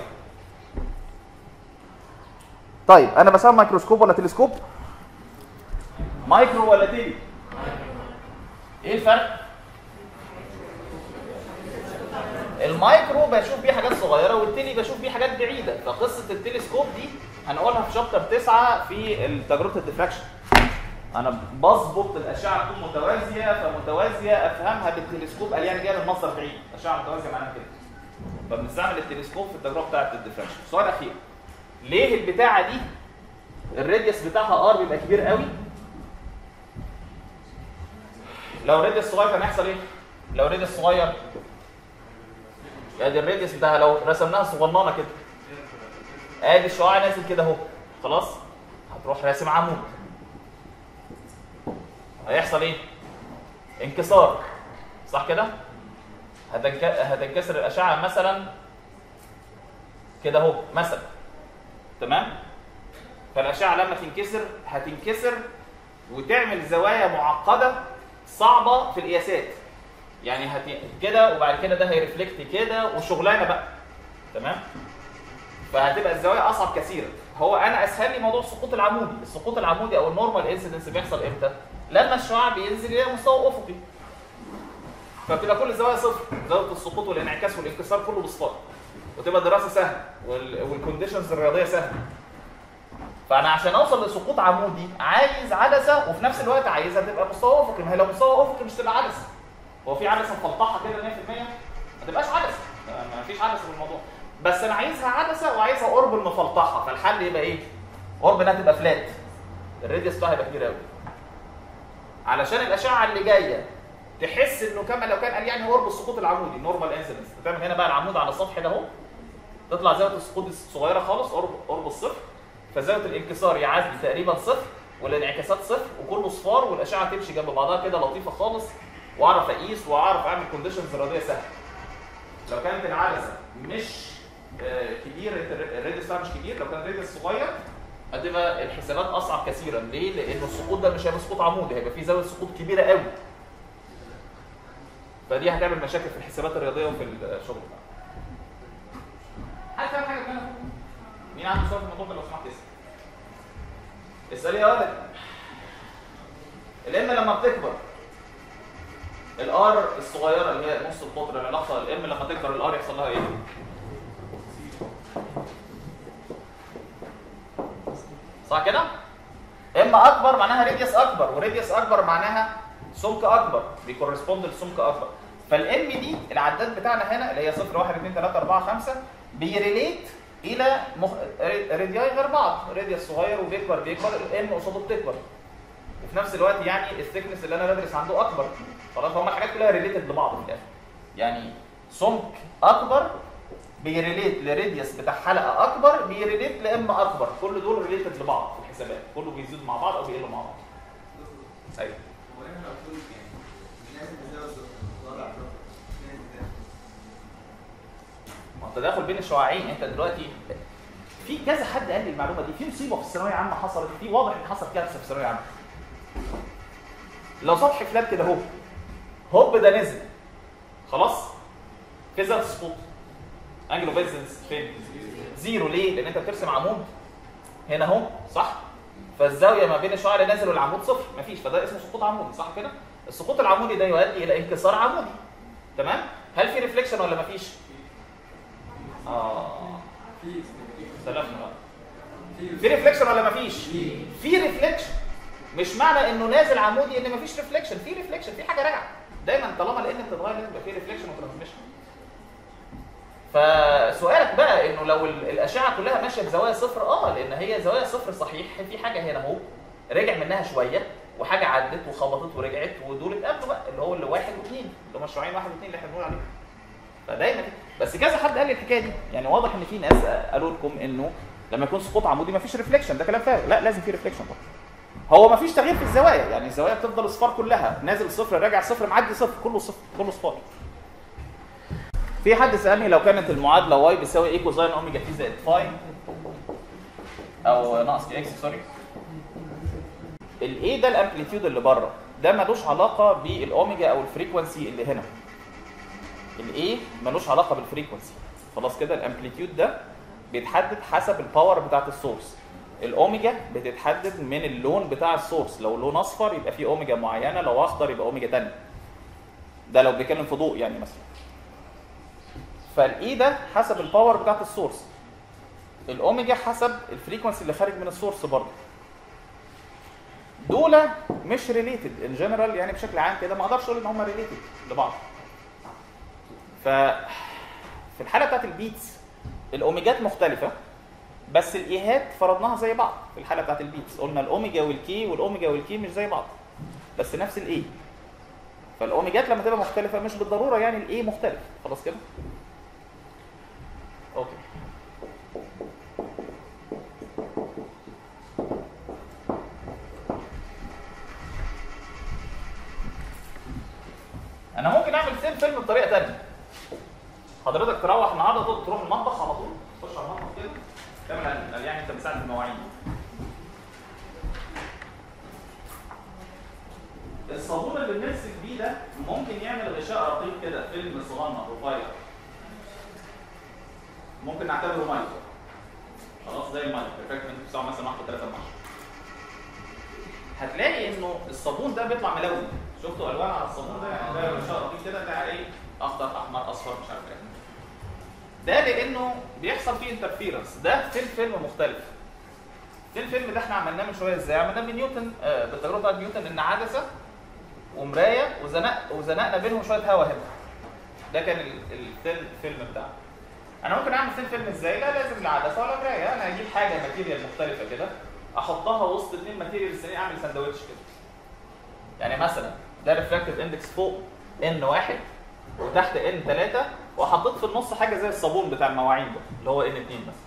طيب انا بسمي ميكروسكوب ولا تلسكوب مايكرو ولا تيلي ايه الفرق المايكرو بشوف بيه حاجات صغيره والتيلي بشوف بيه حاجات بعيده فقصه التلسكوب دي هنقولها في شابتر 9 في تجربه الديفراكشن انا بظبط الاشعه تكون متوازيه فمتوازيه افهمها بالتلسكوب قال يعني جايه من مصدر بعيد اشعه متوازيه معناها كده فبنستعمل التلسكوب في التجربه بتاعه الديفراكشن سؤال اخير ليه البتاعه دي الراديوس بتاعها ار بيبقى كبير قوي لو الراديوس صغير كان هيحصل ايه لو الراديوس صغير ادي الراديوس بتاعها لو رسمناها صغننه كده ادي الشعاع نازل كده اهو خلاص هتروح راسم عمود هيحصل ايه انكسار صح كده هتنك... هتنكسر الاشعه مثلا كده اهو مثلا تمام فالاشعه لما تنكسر هتنكسر وتعمل زوايا معقده صعبه في القياسات يعني هت... كده وبعد كده ده هيرفلكت كده وشغلانه بقى تمام فهتبقى الزوايا اصعب كثيرا هو انا اسهل لي موضوع السقوط العمودي السقوط العمودي او النورمال انسيدنس بيحصل امتى لما الشعاع بينزل الى مستوى افقي فبتبقى كل الزوايا صفر زاويه السقوط والانعكاس والانكسار كله بصفار وتبقى الدراسه سهله وال... والكونديشنز الرياضيه سهله فانا عشان اوصل لسقوط عمودي عايز عدسه وفي نفس الوقت عايزها تبقى مستوى افقي ما هي لو مستوى افقي مش تبقى عدسه هو في عدسه مفلطحه كده 100% ما تبقاش عدسه ما فيش عدسه في الموضوع بس انا عايزها عدسه وعايزها قرب المفلطحه فالحل يبقى ايه قرب انها تبقى فلات الراديوس بتاعها يبقى كبير قوي علشان الاشعه اللي جايه تحس انه كما لو كان قال يعني قرب السقوط العمودي نورمال انسيدنس تعمل هنا بقى العمود على السطح ده اهو تطلع زاويه السقوط الصغيره خالص قرب قرب الصفر فزاويه الانكسار يعدي تقريبا صفر والانعكاسات صفر وكله صفار والاشعه تمشي جنب بعضها كده لطيفه خالص واعرف اقيس واعرف اعمل كونديشنز رياضيه سهله لو كانت العدسه مش آه، كبير الراديوس بتاعها مش كبير لو كان الراديوس صغير هتبقى الحسابات اصعب كثيرا ليه؟ لان السقوط ده مش هيبقى سقوط عمودي هيبقى فيه زاويه سقوط كبيره قوي فدي هتعمل مشاكل في الحسابات الرياضيه وفي الشغل بتاعنا حد فاهم حاجه كده مين عنده سؤال في الموضوع ده لو سمحت اسال اسال يا ولد الام لما بتكبر الار الصغيره اللي هي نص القطر العلاقه الام لما تكبر الار يحصل لها ايه؟ صح كده؟ ام اكبر معناها راديوس اكبر وراديوس اكبر معناها سمك اكبر بيكورسبوند لسمك اكبر فالام دي العداد بتاعنا هنا اللي هي 0 1 2 3 4 5 بيريليت الى مخ... رادياي غير بعض راديوس صغير وبيكبر بيكبر الام قصاده بتكبر وفي نفس الوقت يعني الثيكنس اللي انا بدرس عنده اكبر خلاص هم الحاجات كلها ريليتد لبعض في الاخر يعني سمك اكبر بيريليت لراديوس بتاع حلقه اكبر بيريليت لام اكبر كل دول ريليتد لبعض في الحسابات كله بيزيدوا مع بعض او بيقلوا مع بعض ايوه هو احنا المفروض يعني مش لازم نزود الوضع ما هو التداخل بين الشعاعين انت دلوقتي في كذا حد قال لي المعلومه دي في مصيبه في الثانويه العامه حصلت في واضح ان حصل كارثه في الثانويه العامه لو سطح فلات كده اهو هوب ده نزل خلاص في زاويه سقوط انجلو بيزنس فين زيرو ليه لان انت بترسم عمود هنا اهو صح فالزاويه ما بين الشعاع اللي نازل والعمود صفر مفيش فده اسمه سقوط عمودي صح كده السقوط العمودي ده يؤدي الى انكسار عمودي تمام هل في ريفليكشن ولا مفيش اه سلفنا بقى في ريفليكشن ولا مفيش في ريفليكشن مش معنى انه نازل عمودي ان مفيش ريفليكشن في ريفليكشن في حاجه راجعه دايما طالما لان بتتغير لازم يبقى في ريفليكشن وترانسميشن فسؤالك بقى انه لو ال- الاشعه كلها ماشيه بزوايا صفر اه لان هي زوايا صفر صحيح في حاجه هنا اهو رجع منها شويه وحاجه عدت وخبطت ورجعت ودول اتقابلوا بقى اللي هو اللي واحد واثنين اللي هم الشعاعين واحد واثنين اللي احنا بنقول عليهم فدايما كده. بس كذا حد قال لي الحكايه دي يعني واضح ان في ناس قالوا لكم انه لما يكون سقوط عمودي مفيش ريفليكشن ده كلام فارغ لا لازم في ريفليكشن برضه هو مفيش تغيير في الزوايا يعني الزوايا بتفضل صفار كلها نازل صفر راجع صفر معدي صفر كله صفر كله صفار في حد سالني لو كانت المعادله واي بيساوي ايه كوزين اوميجا تي زائد فاي او ناقص كي اكس سوري الايه ده الامبليتيود اللي بره ده ملوش علاقه بالاوميجا او الفريكونسي اللي هنا الايه ملوش علاقه بالفريكونسي خلاص كده الامبليتيود ده بيتحدد حسب الباور بتاعت السورس الاوميجا بتتحدد من اللون بتاع السورس لو لون اصفر يبقى فيه اوميجا معينه لو اخضر يبقى اوميجا تانية ده لو بيتكلم في ضوء يعني مثلا فالاي ده حسب الباور بتاعت السورس الاوميجا حسب الفريكونسي اللي خارج من السورس برضه دول مش ريليتد ان جنرال يعني بشكل عام كده ما اقدرش اقول ان هم ريليتد لبعض ف في الحاله بتاعت البيتس الاوميجات مختلفه بس الايهات فرضناها زي بعض في الحاله بتاعت البيتس قلنا الاوميجا والكي والاوميجا والكي مش زي بعض بس نفس الاي فالاوميجات لما تبقى مختلفه مش بالضروره يعني الاي مختلف خلاص كده اوكي انا ممكن اعمل سيم فيلم بطريقه ثانيه حضرتك تروح النهارده تروح- تروح المطبخ على طول تخش على المطبخ كده تعمل يعني انت بتساعد المواعين الصابون اللي بنمسك بيه ده ممكن يعمل غشاء رقيق كده فيلم صغنن رفيع ممكن نعتبره مايكرو خلاص زي المايكرو الفاكتور بتاعه مثلا 1 3 من 10 هتلاقي انه الصابون ده بيطلع ملون شفتوا الوان على الصابون ده يعني ده غشاء رقيق كده ده ايه اخضر احمر اصفر مش عارف ايه ده لانه بيحصل فيه انترفيرنس ده في الفيلم مختلف في الفيلم ده احنا عملناه من شويه ازاي عملناه بنيوتن آه بالتجربه بتاعت نيوتن ان عدسه ومرايه وزنق وزنقنا بينهم شويه هواء هنا ده كان ال- الفيلم الفيلم بتاعنا انا ممكن اعمل فيلم فيلم ازاي لا لازم لا عدسه ولا مرايه انا هجيب حاجه ماتيريال مختلفه كده احطها وسط اثنين ماتيريال ثانيين اعمل ساندوتش كده يعني مثلا ده ريفراكتيف اندكس فوق ان واحد وتحت ان 3 وحطيت في النص حاجه زي الصابون بتاع المواعين ده اللي هو ان 2 بس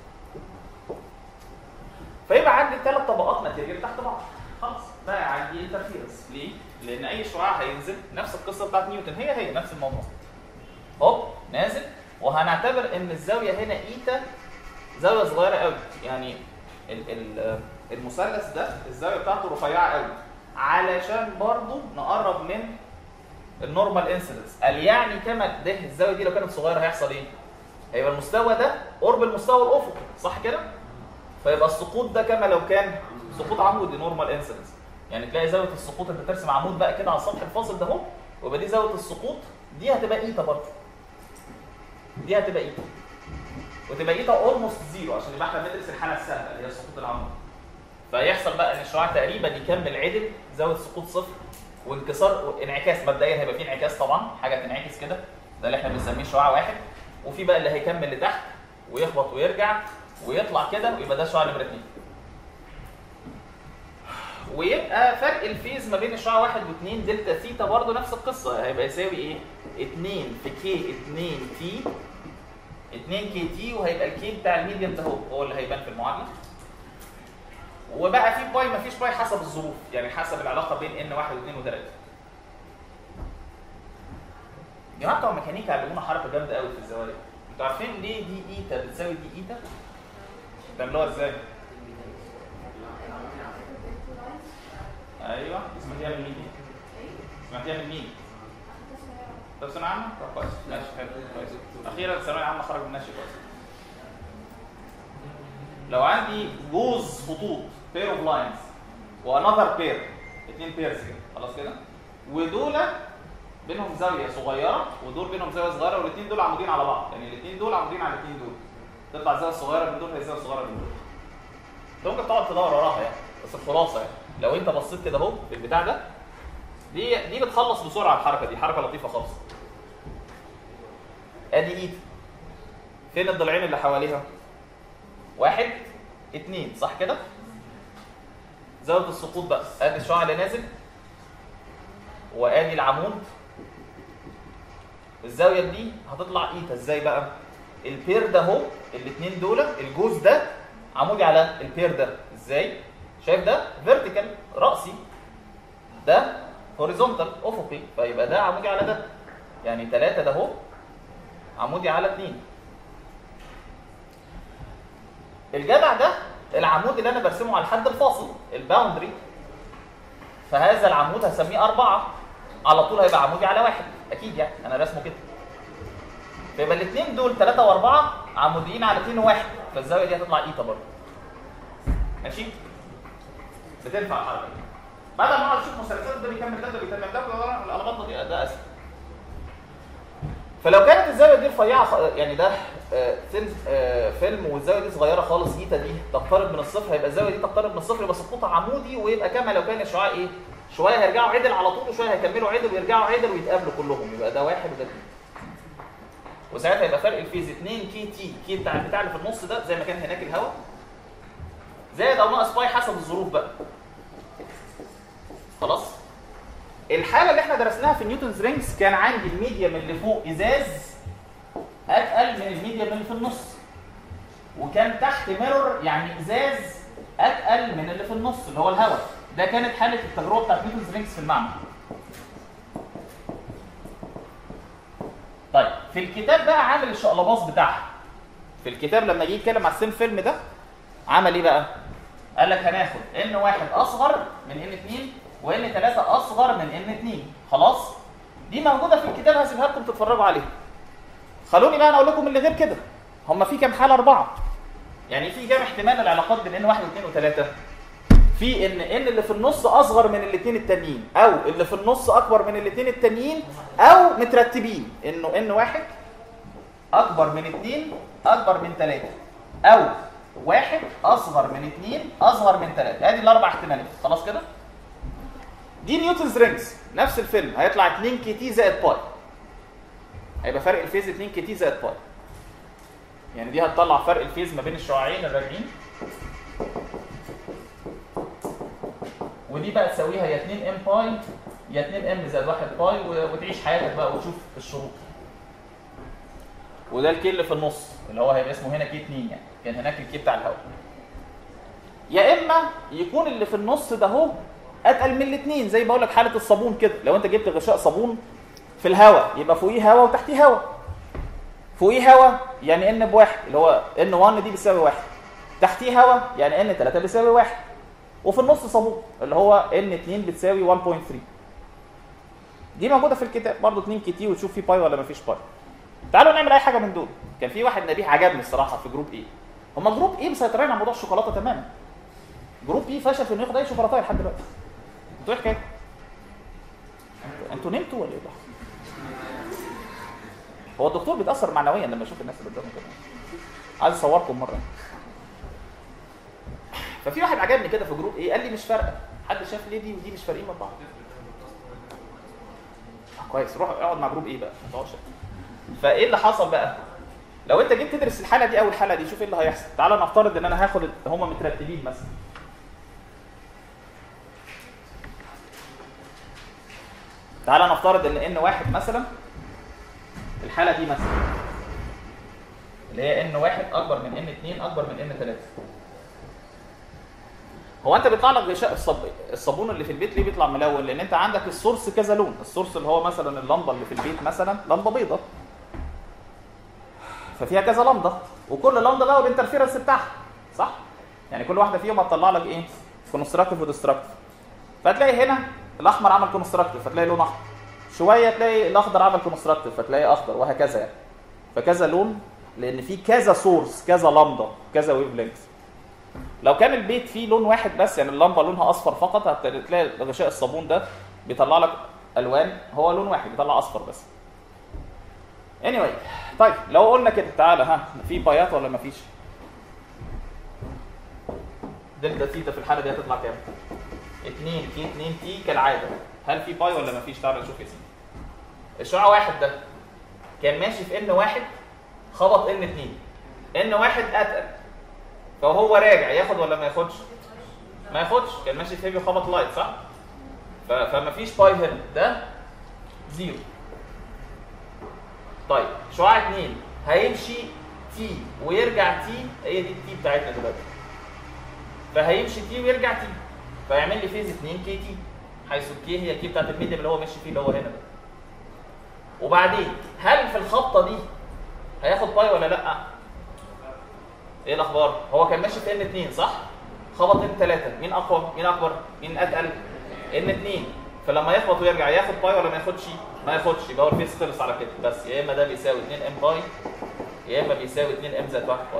فيبقى عندي ثلاث طبقات ماتيريال تحت بعض خلاص بقى عندي انترفيرنس ليه؟ لان اي شعاع هينزل نفس القصه بتاعت نيوتن هي هي نفس الموضوع هوب نازل وهنعتبر ان الزاويه هنا ايتا زاويه صغيره قوي يعني ال ال المثلث ده الزاويه بتاعته رفيعه قوي علشان برضو نقرب من النورمال انسيدنس قال يعني كما ده الزاويه دي لو كانت صغيره هيحصل ايه؟ هيبقى المستوى ده قرب المستوى الافقي صح كده؟ فيبقى السقوط ده كما لو كان سقوط عمودي نورمال انسيدنس يعني تلاقي زاويه السقوط انت ترسم عمود بقى كده على السطح الفاصل ده اهو ويبقى دي زاويه السقوط دي هتبقى ايتا برضه دي هتبقى ايتا وتبقى ايتا اولموست زيرو عشان يبقى احنا بندرس الحاله السهله اللي هي السقوط العمودي فيحصل بقى ان الشعاع تقريبا يكمل عدل زاويه سقوط صفر وانكسار انعكاس مبدئيا هيبقى فيه انعكاس طبعا حاجه تنعكس كده ده اللي احنا بنسميه شعاع واحد وفي بقى اللي هيكمل لتحت ويخبط ويرجع ويطلع كده ويبقى ده شعاع نمره اثنين ويبقى فرق الفيز ما بين الشعاع واحد واثنين دلتا ثيتا برضه نفس القصه هيبقى يساوي ايه؟ 2 في كي 2 تي 2 كي تي وهيبقى الكي بتاع الميديم ده هو هو اللي هيبان في المعادله وبقى في باي ما فيش باي حسب الظروف يعني حسب العلاقه بين ان واحد واثنين وثلاثه جماعه بتوع الميكانيكا علمونا حركه جامده قوي في الزوايا انتوا عارفين ليه دي ايتا بتساوي دي ايتا؟ بتعملوها ازاي؟ ايوه سمعتيها من مين دي؟ سمعتيها من مين؟ طب ثانوية عامة؟ طب كويس ماشي حلو كويس أخيرا الثانوية العامة خرج منها شيء كويس لو عندي جوز خطوط بير اوف لاينز وانذر بير اثنين بيرز كده خلاص كده ودول بينهم زاويه صغيره ودول بينهم زاويه صغيره والاثنين دول عمودين على بعض يعني الاثنين دول عمودين على الاثنين دول تطلع الزاويه الصغيره من دول هي الزاويه الصغيره من دول انت ممكن تقعد تدور وراها يعني بس الخلاصه يعني لو انت بصيت كده اهو في البتاع ده دي دي بتخلص بسرعه الحركه دي حركه لطيفه خالص ادي ايد فين الضلعين اللي حواليها واحد اتنين صح كده زاويه السقوط بقى ادي الشعاع اللي نازل وادي العمود الزاويه دي هتطلع ايتا ازاي بقى البير ده اهو الاثنين دول الجوز ده عمودي على البير ده ازاي شايف ده فيرتيكال راسي ده هوريزونتال افقي فيبقى ده عمودي على ده يعني ثلاثة ده اهو عمودي على اثنين الجدع ده العمود اللي انا برسمه على الحد الفاصل الباوندري فهذا العمود هسميه أربعة على طول هيبقى عمودي على واحد أكيد يعني أنا رسمه كده فيبقى الاثنين دول ثلاثة وأربعة عموديين على اثنين وواحد فالزاوية دي هتطلع إيتا برضه ماشي؟ بتنفع الحركة دي بعد ما اقعد اشوف مثلثات ده بيكمل ده ده بيكمل ده ده الألغاط دي ده أسهل فلو كانت الزاويه دي رفيعه خ- يعني ده آه، فيلم آه، فيلم والزاويه دي صغيره خالص ايتا دي تقترب من الصفر هيبقى الزاويه دي تقترب من الصفر يبقى سقوطها عمودي ويبقى كما لو كان الشعاع ايه؟ شويه هيرجعوا عدل على طول وشويه هيكملوا عدل ويرجعوا عدل ويتقابلوا كلهم يبقى ده واحد وده اثنين. وساعتها يبقى فرق الفيز 2 كي تي كي بتاع البتاع اللي في النص ده زي ما كان هناك الهواء زائد او ناقص باي حسب الظروف بقى. خلاص؟ الحاله اللي احنا درسناها في نيوتنز رينجز كان عندي الميديم اللي فوق ازاز اتقل من الميديم اللي في النص وكان تحت ميرور يعني ازاز اتقل من اللي في النص اللي هو الهواء ده كانت حاله التجربه بتاعت نيوتنز رينجز في المعمل طيب في الكتاب بقى عامل الشقلباص بتاعها في الكتاب لما جه يتكلم على السيم فيلم ده عمل ايه بقى قال لك هناخد ان واحد اصغر من ان 2 وان 3 اصغر من ان 2 خلاص دي موجوده في الكتاب هسيبها لكم تتفرجوا عليها خلوني بقى انا اقول لكم اللي غير كده هم في كام حاله اربعه يعني في كام احتمال العلاقات بين ان واحد واثنين وثلاثه في ان ان اللي في النص اصغر من الاثنين التانيين او اللي في النص اكبر من الاثنين التانيين او مترتبين انه ان واحد اكبر من اثنين اكبر من ثلاثه او واحد اصغر من اثنين اصغر من ثلاثه ادي الاربع احتمالات خلاص كده دي نيوتنز رينجز نفس الفيلم هيطلع 2 كي تي زائد باي هيبقى فرق الفيز 2 كي تي زائد باي يعني دي هتطلع فرق الفيز ما بين الشعاعين الراجعين ودي بقى تساويها يا 2 ام باي يا 2 ام زائد 1 باي و- وتعيش حياتك بقى وتشوف الشروط وده الكي اللي في النص اللي هو هيبقى اسمه هنا كي 2 يعني كان هناك الكي بتاع الهواء يا اما يكون اللي في النص ده اهو اتقل من الاثنين زي بقول لك حاله الصابون كده لو انت جبت غشاء صابون في الهواء يبقى فوقيه هواء وتحتيه هواء فوقيه هواء يعني ان بواحد اللي هو ان 1 دي بتساوي واحد تحتيه هواء يعني ان 3 بتساوي واحد وفي النص صابون اللي هو ان 2 بتساوي 1.3 دي موجوده في الكتاب برضه 2 كي تي وتشوف في باي ولا ما فيش باي تعالوا نعمل اي حاجه من دول كان في واحد نبيه عجبني الصراحه في جروب ايه هما جروب ايه مسيطرين على موضوع الشوكولاته تماما جروب ايه فشل في انه ياخد اي شوكولاته لحد دلوقتي انتوا ايه حكايتكم؟ انتوا انتوا نمتوا ولا ايه ده؟ هو الدكتور بيتاثر معنويا لما يشوف الناس اللي قدامه كده عايز اصوركم مره ففي واحد عجبني كده في جروب ايه قال لي مش فارقه حد شاف ليه دي ودي مش فارقين من بعض آه، كويس روح اقعد مع جروب ايه بقى ما تقعدش فايه اللي حصل بقى لو انت جيت تدرس الحاله دي او الحاله دي شوف ايه اللي هيحصل تعال نفترض ان انا هاخد ال- هما مترتبين مثلا تعال نفترض ان ان واحد مثلا الحاله دي مثلا اللي هي ان واحد اكبر من ان اتنين اكبر من ان تلاته هو انت بيطلع لك غشاء الصب... الصابون اللي في البيت ليه بيطلع ملون لان انت عندك السورس كذا لون السورس اللي هو مثلا اللمبه اللي في البيت مثلا لمبه بيضاء ففيها كذا لمبه وكل لمبه بقى والانترفيرنس بتاعها صح يعني كل واحده فيهم هتطلع لك ايه كونستراكتيف وديستراكتيف فتلاقي هنا الاحمر عمل كونستراكتيف فتلاقي لون احمر شويه تلاقي الاخضر عمل كونستراكتيف فتلاقي اخضر وهكذا يعني فكذا لون لان في كذا سورس كذا لمبه كذا ويف لينكس لو كان البيت فيه لون واحد بس يعني اللمبه لونها اصفر فقط هتلاقي غشاء الصابون ده بيطلع لك الوان هو لون واحد بيطلع اصفر بس anyway طيب لو قلنا كده تعالى ها في بايات ولا مفيش دلتا تي ده في الحاله دي هتطلع كام 2 تي 2 تي كالعاده هل في باي ولا مفيش تعالى نشوف يا سيدي الشعاع واحد ده كان ماشي في ان واحد خبط ان 2 ان واحد اتقل فهو راجع ياخد ولا ما ياخدش ما ياخدش كان ماشي في هيفي خبط لايت صح ف... فما فيش باي هنا ده زيرو طيب شعاع 2 هيمشي تي ويرجع تي هي دي التي بتاعتنا دلوقتي فهيمشي تي ويرجع تي فيعمل لي فيز 2 كي تي حيث الكي هي الكي بتاعت الميديم اللي هو ماشي فيه اللي هو هنا ده وبعدين هل في الخبطه دي هياخد باي ولا لا ايه الاخبار هو كان ماشي في ان 2 صح خبط ان 3 مين اقوى مين اكبر مين اتقل ان 2 فلما يخبط ويرجع ياخد باي ولا ما ياخدش ما ياخدش يبقى هو الفيس خلص على كده بس يا اما ده بيساوي 2 ام باي يا اما بيساوي 2 ام زائد 1 باي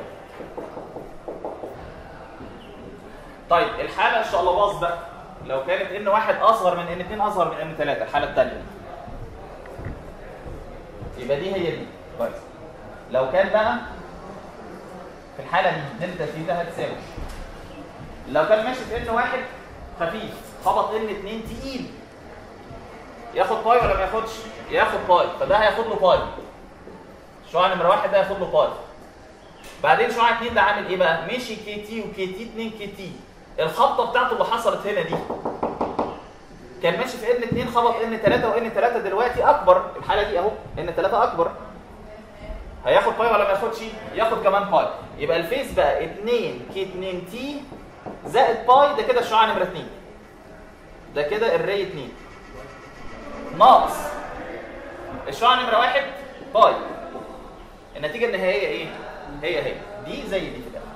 طيب الحاله الشقلباظ بقى لو كانت ان واحد اصغر من ان 2 اصغر من ان 3 الحاله الثانيه يبقى دي هي دي كويس لو كان بقى في الحاله دي دلتا تي ده هتساوي لو كان ماشي في ان واحد خفيف خبط ان 2 تقيل ياخد باي ولا ما ياخدش ياخد باي فده هياخد له باي شعاع نمره واحد ده هياخد له باي بعدين شعاع 2 ده عامل ايه بقى مشي كي تي وكي تي 2 كي تي الخبطه بتاعته اللي حصلت هنا دي كان ماشي في ان 2 خبط ان 3 وان 3 دلوقتي اكبر الحاله دي اهو ان 3 اكبر هياخد باي ولا ما ياخدش ياخد كمان باي يبقى الفيز بقى 2 كي 2 تي زائد باي ده كده الشعاع نمره 2 ده كده الري 2 ناقص الشعاع نمره 1 باي النتيجه النهائيه ايه هي هي دي زي دي في الاخر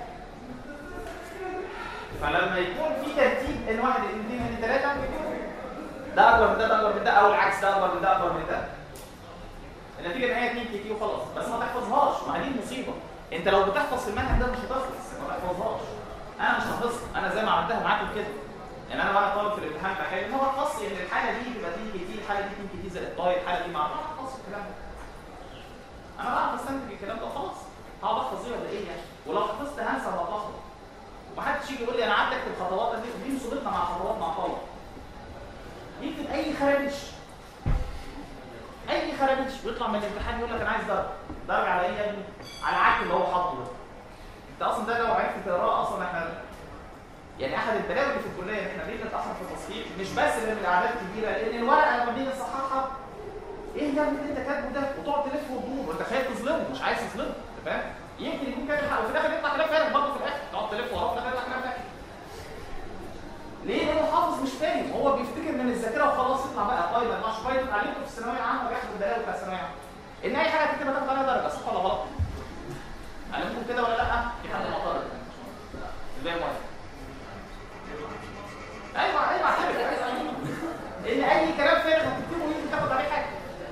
فلما يكون في ترتيب ان واحد ان اثنين ان ثلاثه ده اكبر من ده ده اكبر من ده او العكس ده اكبر من ده اكبر من ده النتيجه النهائيه 2 كي تي وخلاص بس ما تحفظهاش ما هي دي المصيبه انت لو بتحفظ في المنهج ده مش هتخلص ما تحفظهاش انا مش حافظها انا زي ما عملتها معاكم كده يعني انا وانا طالب في الامتحان بحل هو الخاص ان الحاله دي تبقى 2 كي تي الحاله دي 2 كي تي زائد باي الحاله دي مع بعض خلاص الكلام ده انا بعرف استنتج الكلام ده وخلاص هقعد احفظ ايه ولا ايه يعني ولو حفظت هنسى وهتلخبط ومحدش يجي يقول لي انا قعدت اكتب خطوات دي دي مصيبتنا مع خطوات مع طلبه يكتب اي خرابيش اي خرابيش ويطلع من الامتحان يقول لك انا عايز درجه درجه على ايه يا ابني على العك اللي هو حاطه ده انت اصلا ده لو عرفت تقراه اصلا احنا يعني احد البلاوي اللي في الكليه ان احنا ليه بنتاخر في التصحيح مش بس لان الاعداد كبيره لان الورقه لما بنيجي نصححها ايه يا ابني اللي انت كاتبه ده وتقعد تلف وتدور وانت خايف تظلمه مش عايز تظلمه انت فاهم يمكن يكون كاتب حق وفي الاخر يطلع كلام فارغ برضه في الاخر تقعد تلف وراه في الاخر يطلع كلام فارغ ليه؟ لانه حافظ مش فاهم هو بيفتكر من الذاكره وخلاص يطلع بقى بايظ ما يطلعش بايظ اتعلمته في الثانويه العامه وبياخد البلاوي بتاع الثانويه العامه ان اي حاجه هتكتبها تاخد عليها درجه صح ولا غلط؟ علمكم كده ولا لا؟ في حد معترض ازاي موافق؟ ايوه ايوه اعترف ان اي كلام فارغ هتكتبه يمكن تاخد عليه حاجه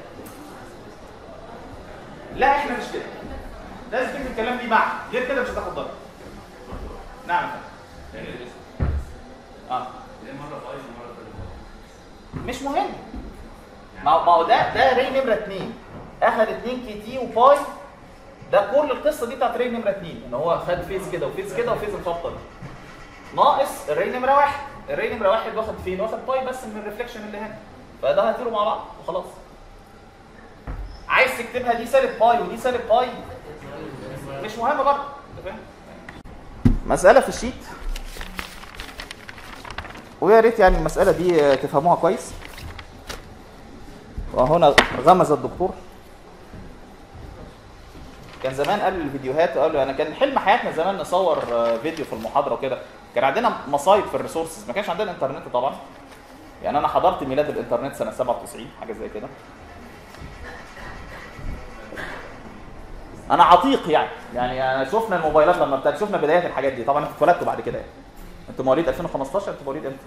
لا احنا مش كده لازم تكتب الكلام دي بعد غير كده مش هتاخد درجه نعم يا فندم. اه ليه مره بايظ ومره تانية مش مهم ما هو ما هو ده ده ري نمره 2 اخذ 2 كي تي وباي ده كل القصه دي بتاعت ري نمره 2 ان هو خد فيز كده وفيز كده وفيز الخبطه دي ناقص الري نمره 1 الري نمره 1 واخد فين؟ واخد باي بس من الريفليكشن اللي هنا فده هيطيروا مع بعض وخلاص عايز تكتبها دي سالب باي ودي سالب باي مش مهم برضه انت فاهم؟ مسألة في الشيت ويا ريت يعني المسألة دي تفهموها كويس وهنا غمز الدكتور كان زمان قبل الفيديوهات قالوا انا كان حلم حياتنا زمان نصور آه، فيديو في المحاضره وكده كان عندنا مصايد في الريسورسز ما كانش عندنا انترنت طبعا يعني انا حضرت ميلاد الانترنت سنه 97 حاجه زي كده انا عتيق يعني يعني أنا شفنا الموبايلات لما بتاعت شفنا بدايات الحاجات دي طبعا انتوا اتولدتوا بعد كده يعني انتوا مواليد 2015 انتوا مواليد امتى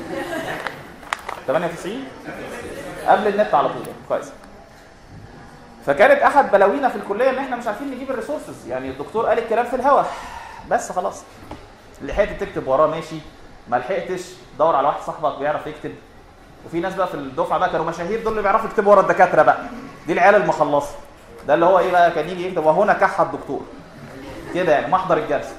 98 قبل النت على طول يعني. كويس فكانت احد بلاوينا في الكليه ان احنا مش عارفين نجيب الريسورسز يعني الدكتور قال الكلام في الهوا بس خلاص لحقت تكتب وراه ماشي ما لحقتش دور على واحد صاحبك بيعرف يكتب وفي ناس بقى في الدفعه بقى كانوا مشاهير دول اللي بيعرفوا يكتبوا ورا الدكاتره بقى دي العيال المخلصه ده اللي هو ايه بقى كان يجي يكتب وهنا كح الدكتور كده يعني محضر الجلسه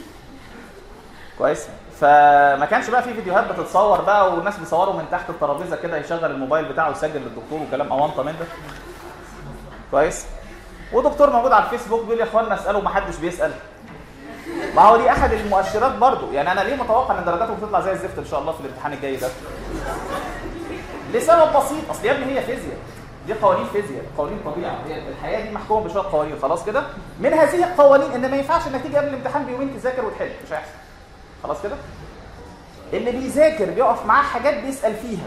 كويس فما كانش بقى في فيديوهات بتتصور بقى والناس بيصوروا من تحت الترابيزه كده يشغل الموبايل بتاعه ويسجل للدكتور وكلام اونطه من ده كويس ودكتور موجود على الفيسبوك بيقول يا اخوانا اسالوا ما حدش بيسال ما هو دي احد المؤشرات برضو يعني انا ليه متوقع ان درجاتهم تطلع زي الزفت ان شاء الله في الامتحان الجاي ده لسبب بسيط اصل يا ابني هي فيزياء دي قوانين فيزياء قوانين طبيعه هي الحياه دي محكومه بشويه قوانين خلاص كده من هذه القوانين ان ما ينفعش انك تيجي قبل الامتحان بيومين تذاكر وتحل مش هيحصل خلاص كده اللي بيذاكر بيقف معاه حاجات بيسال فيها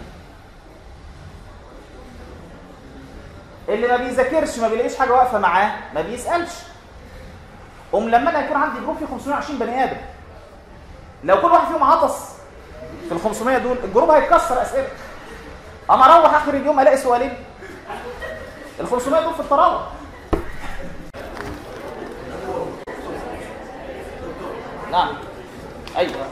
اللي ما بيذاكرش ما بيلاقيش حاجه واقفه معاه ما بيسالش قوم لما انا يكون عندي جروب فيه 520 بني ادم لو كل واحد فيهم عطس في ال 500 دول الجروب هيتكسر اسئله اما اروح اخر اليوم الاقي سؤالين ال 500 دول في الطراوه نعم ايوه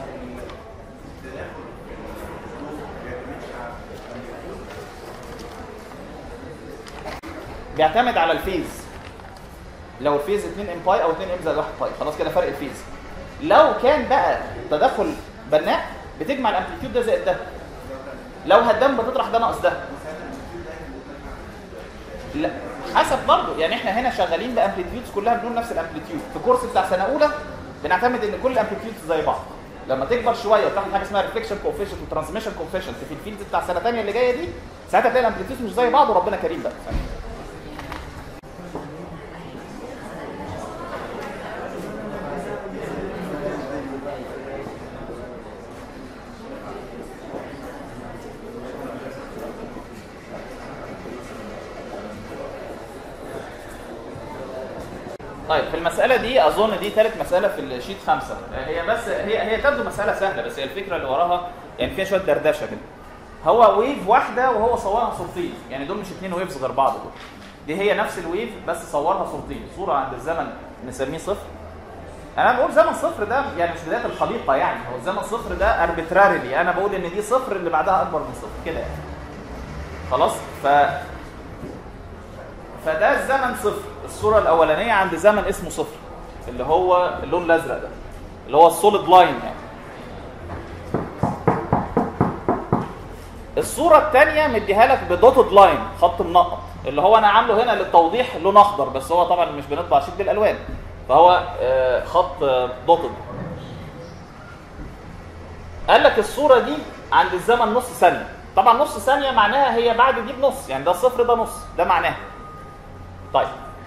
بيعتمد على الفيز لو الفيز 2 ام باي او 2 ام زائد 1 باي خلاص كده فرق الفيز لو كان بقى تدخل بناء بتجمع الامبليتيود ده زائد ده لو هدام بتطرح ده ناقص ده لا حسب برضه يعني احنا هنا شغالين بامبليتيودز كلها بدون نفس الامبليتيود في الكورس بتاع سنه اولى بنعتمد ان كل الامبليتيودز زي بعض لما تكبر شويه وتاخد حاجه اسمها ريفليكشن كوفيشنت وترانسميشن كوفيشنت في الفيلد بتاع سنه ثانيه اللي جايه دي ساعتها تلاقي الامبليتيودز مش زي بعض وربنا كريم بقى طيب في المسألة دي أظن دي ثالث مسألة في الشيت خمسة هي بس هي هي تبدو مسألة سهلة بس هي الفكرة اللي وراها يعني فيها شوية دردشة كده هو ويف واحدة وهو صورها صورتين يعني دول مش اثنين ويفز غير بعض دول دي هي نفس الويف بس صورها صورتين صورة عند الزمن نسميه صفر انا بقول زمن صفر ده يعني مش بدايه الخليقه يعني هو الزمن صفر ده اربتراريلي انا بقول ان دي صفر اللي بعدها اكبر من صفر كده يعني خلاص ف فده الزمن صفر الصوره الاولانيه عند زمن اسمه صفر اللي هو اللون الازرق ده اللي هو السوليد لاين يعني الصوره الثانيه مديها لك بدوتد لاين خط منقط اللي هو انا عامله هنا للتوضيح لون اخضر بس هو طبعا مش بنطبع شيت بالالوان فهو آه، خط دوتد قال لك الصوره دي عند الزمن نص ثانيه طبعا نص ثانيه معناها هي بعد دي بنص يعني ده صفر ده نص ده معناها طيب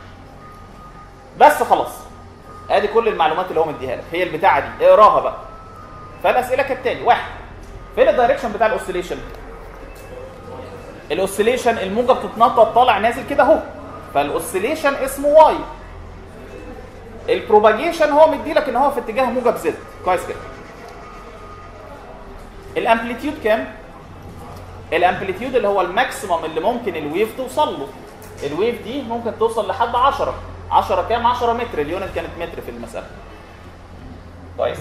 بس خلاص ادي كل المعلومات اللي هو مديها لك هي البتاعه دي اقراها بقى فالاسئله كالتالي واحد فين الدايركشن بتاع الاوسيليشن الاوسيليشن الموجه بتتنطط طالع نازل كده اهو فالاوسيليشن اسمه واي البروباجيشن هو مدي لك ان هو في اتجاه موجب زد كويس كده الامبليتيود كام الامبليتيود اللي هو الماكسيمم اللي ممكن الويف توصل له الويف دي ممكن توصل لحد 10 10 كام 10 متر اليونت كانت متر في المساله كويس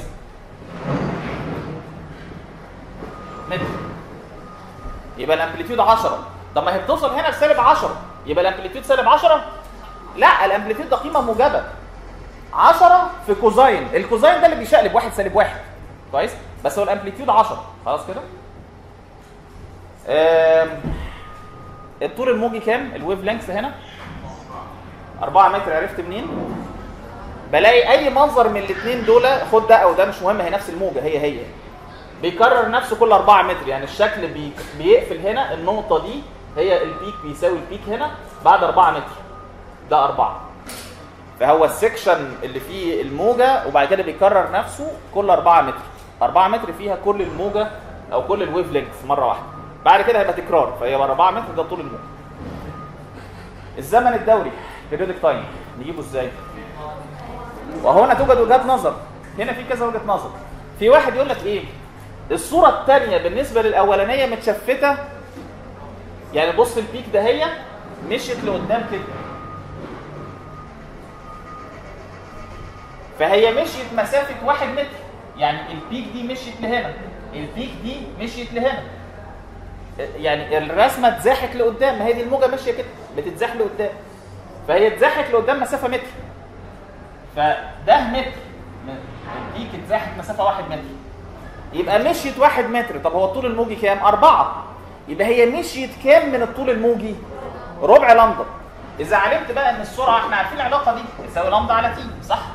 متر يبقى الامبليتيود 10 طب ما هي بتوصل هنا لسالب 10 يبقى الامبليتيود سالب 10 لا الامبليتيود ده قيمه موجبه 10 في كوزاين الكوزاين ده اللي بيشقلب واحد سالب واحد كويس بس هو الامبليتيود 10 خلاص كده آم، الطول الموجي كام الويف لينكس هنا 4 متر عرفت منين بلاقي اي منظر من الاثنين دول خد ده او ده مش مهم هي نفس الموجه هي هي بيكرر نفسه كل 4 متر يعني الشكل بي... بيقفل هنا النقطه دي هي البيك بيساوي البيك هنا بعد 4 متر ده 4 فهو السكشن اللي فيه الموجه وبعد كده بيكرر نفسه كل 4 متر 4 متر فيها كل الموجه او كل الويف لينكس مره واحده بعد كده هيبقى تكرار فهي 4 متر ده طول الموجه الزمن الدوري بيريودك تايم نجيبه ازاي وهنا توجد وجهات نظر هنا في كذا وجهه نظر في واحد يقول لك ايه الصوره الثانيه بالنسبه للاولانيه متشفته يعني بص البيك ده هي مشيت لقدام كده فهي مشيت مسافه واحد متر يعني البيك دي مشيت لهنا البيك دي مشيت لهنا يعني الرسمه اتزاحت لقدام ما هي دي الموجه ماشيه كده بتتزاح لقدام فهي اتزاحت لقدام مسافه متر فده متر البيك اتزاحت مسافه واحد متر يبقى مشيت واحد متر طب هو الطول الموجي كام؟ أربعة يبقى هي مشيت كام من الطول الموجي؟ ربع لمدة إذا علمت بقى إن السرعة إحنا عارفين العلاقة دي تساوي لمدة على تي صح؟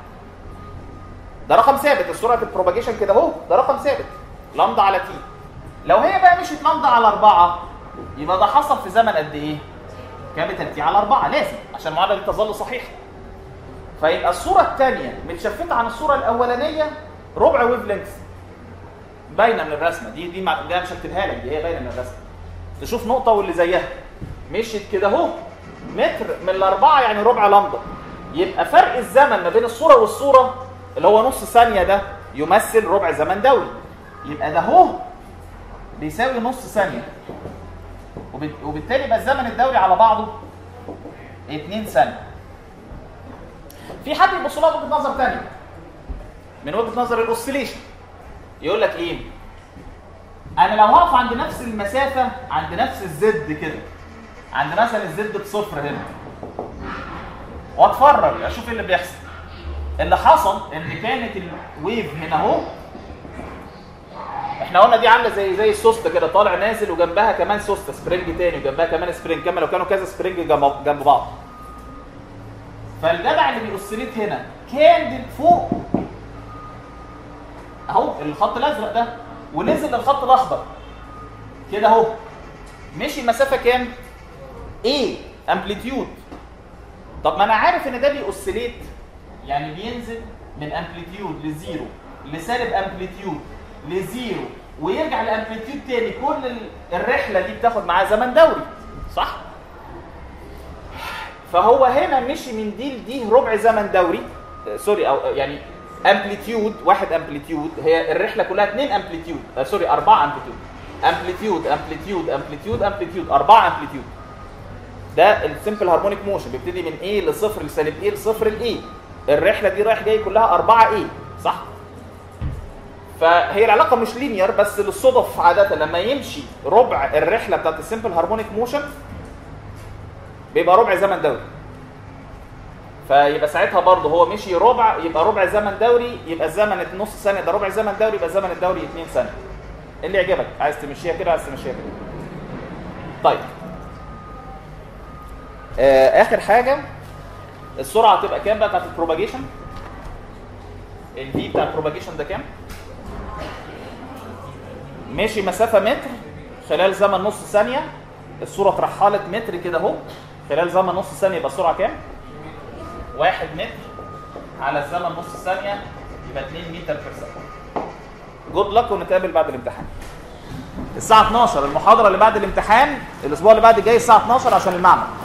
ده رقم ثابت سرعة البروباجيشن كده أهو ده رقم ثابت لمدة على تي لو هي بقى مشيت لمدة على أربعة يبقى ده حصل في زمن قد إيه؟ كابيتال تي على أربعة لازم عشان المعادلة دي تظل صحيحة فيبقى الصورة الثانية متشفتة عن الصورة الأولانية ربع ويف لينكس باينة من الرسمة دي دي مع... ده مش هكتبها لك دي هي باينة من الرسمة تشوف نقطة واللي زيها مشيت كده أهو متر من الأربعة يعني ربع لمدة يبقى فرق الزمن ما بين الصورة والصورة اللي هو نص ثانية ده يمثل ربع زمن دوري يبقى ده هو بيساوي نص ثانية وبت... وبالتالي يبقى الزمن الدوري على بعضه 2 ثانية في حد يبص لها بوجهه نظر ثانيه من وجهه نظر الاوسيليشن يقول لك ايه انا لو هقف عند نفس المسافه عند نفس الزد كده عند مثلا الزد بصفر هنا واتفرج اشوف ايه اللي بيحصل اللي حصل ان كانت الويف هنا اهو احنا قلنا دي عامله زي زي السوسته كده طالع نازل وجنبها كمان سوسته سبرينج تاني وجنبها كمان سبرينج كما لو كانوا كذا سبرينج جنب جنب بعض فالجدع اللي بيوصليت هنا كان دي فوق اهو الخط الازرق ده ونزل للخط الاخضر كده اهو مشي مسافه كام؟ ايه امبليتيود طب ما انا عارف ان ده بيوسليت يعني بينزل من امبليتيود لزيرو لسالب امبليتيود لزيرو ويرجع لامبليتيود تاني كل ال- الرحله دي بتاخد معاه زمن دوري صح؟ فهو هنا مشي من دي لدي ربع زمن دوري آه، سوري او آه، يعني امبليتيود واحد امبليتيود هي الرحله كلها اثنين امبليتيود آه سوري اربعه امبليتيود امبليتيود امبليتيود امبليتيود امبليتيود اربعه امبليتيود ده السمبل هارمونيك موشن بيبتدي من ايه لصفر لسالب ايه لصفر لايه الرحله دي رايح جاي كلها اربعه ايه صح فهي العلاقه مش لينير بس للصدف عاده لما يمشي ربع الرحله بتاعت السمبل هارمونيك موشن بيبقى ربع زمن دوري فيبقى ساعتها برضه هو مشي ربع يبقى ربع زمن دوري يبقى الزمن النص ثانيه ده ربع زمن دوري يبقى الزمن الدوري 2 ثانيه اللي يعجبك عايز تمشيها كده عايز تمشيها كده طيب آه اخر حاجه السرعه هتبقى كام بقى بتاعت البروباجيشن الفي بتاع البروباجيشن ده كام ماشي مسافه متر خلال زمن نص ثانيه الصوره اترحلت متر كده اهو خلال زمن نص ثانيه يبقى السرعه كام واحد متر على الزمن نص ثانيه يبقى 2 متر في ثانيه جود لك ونتقابل بعد الامتحان الساعه 12 المحاضره اللي بعد الامتحان الاسبوع اللي بعد الجاي الساعه 12 عشان المعمل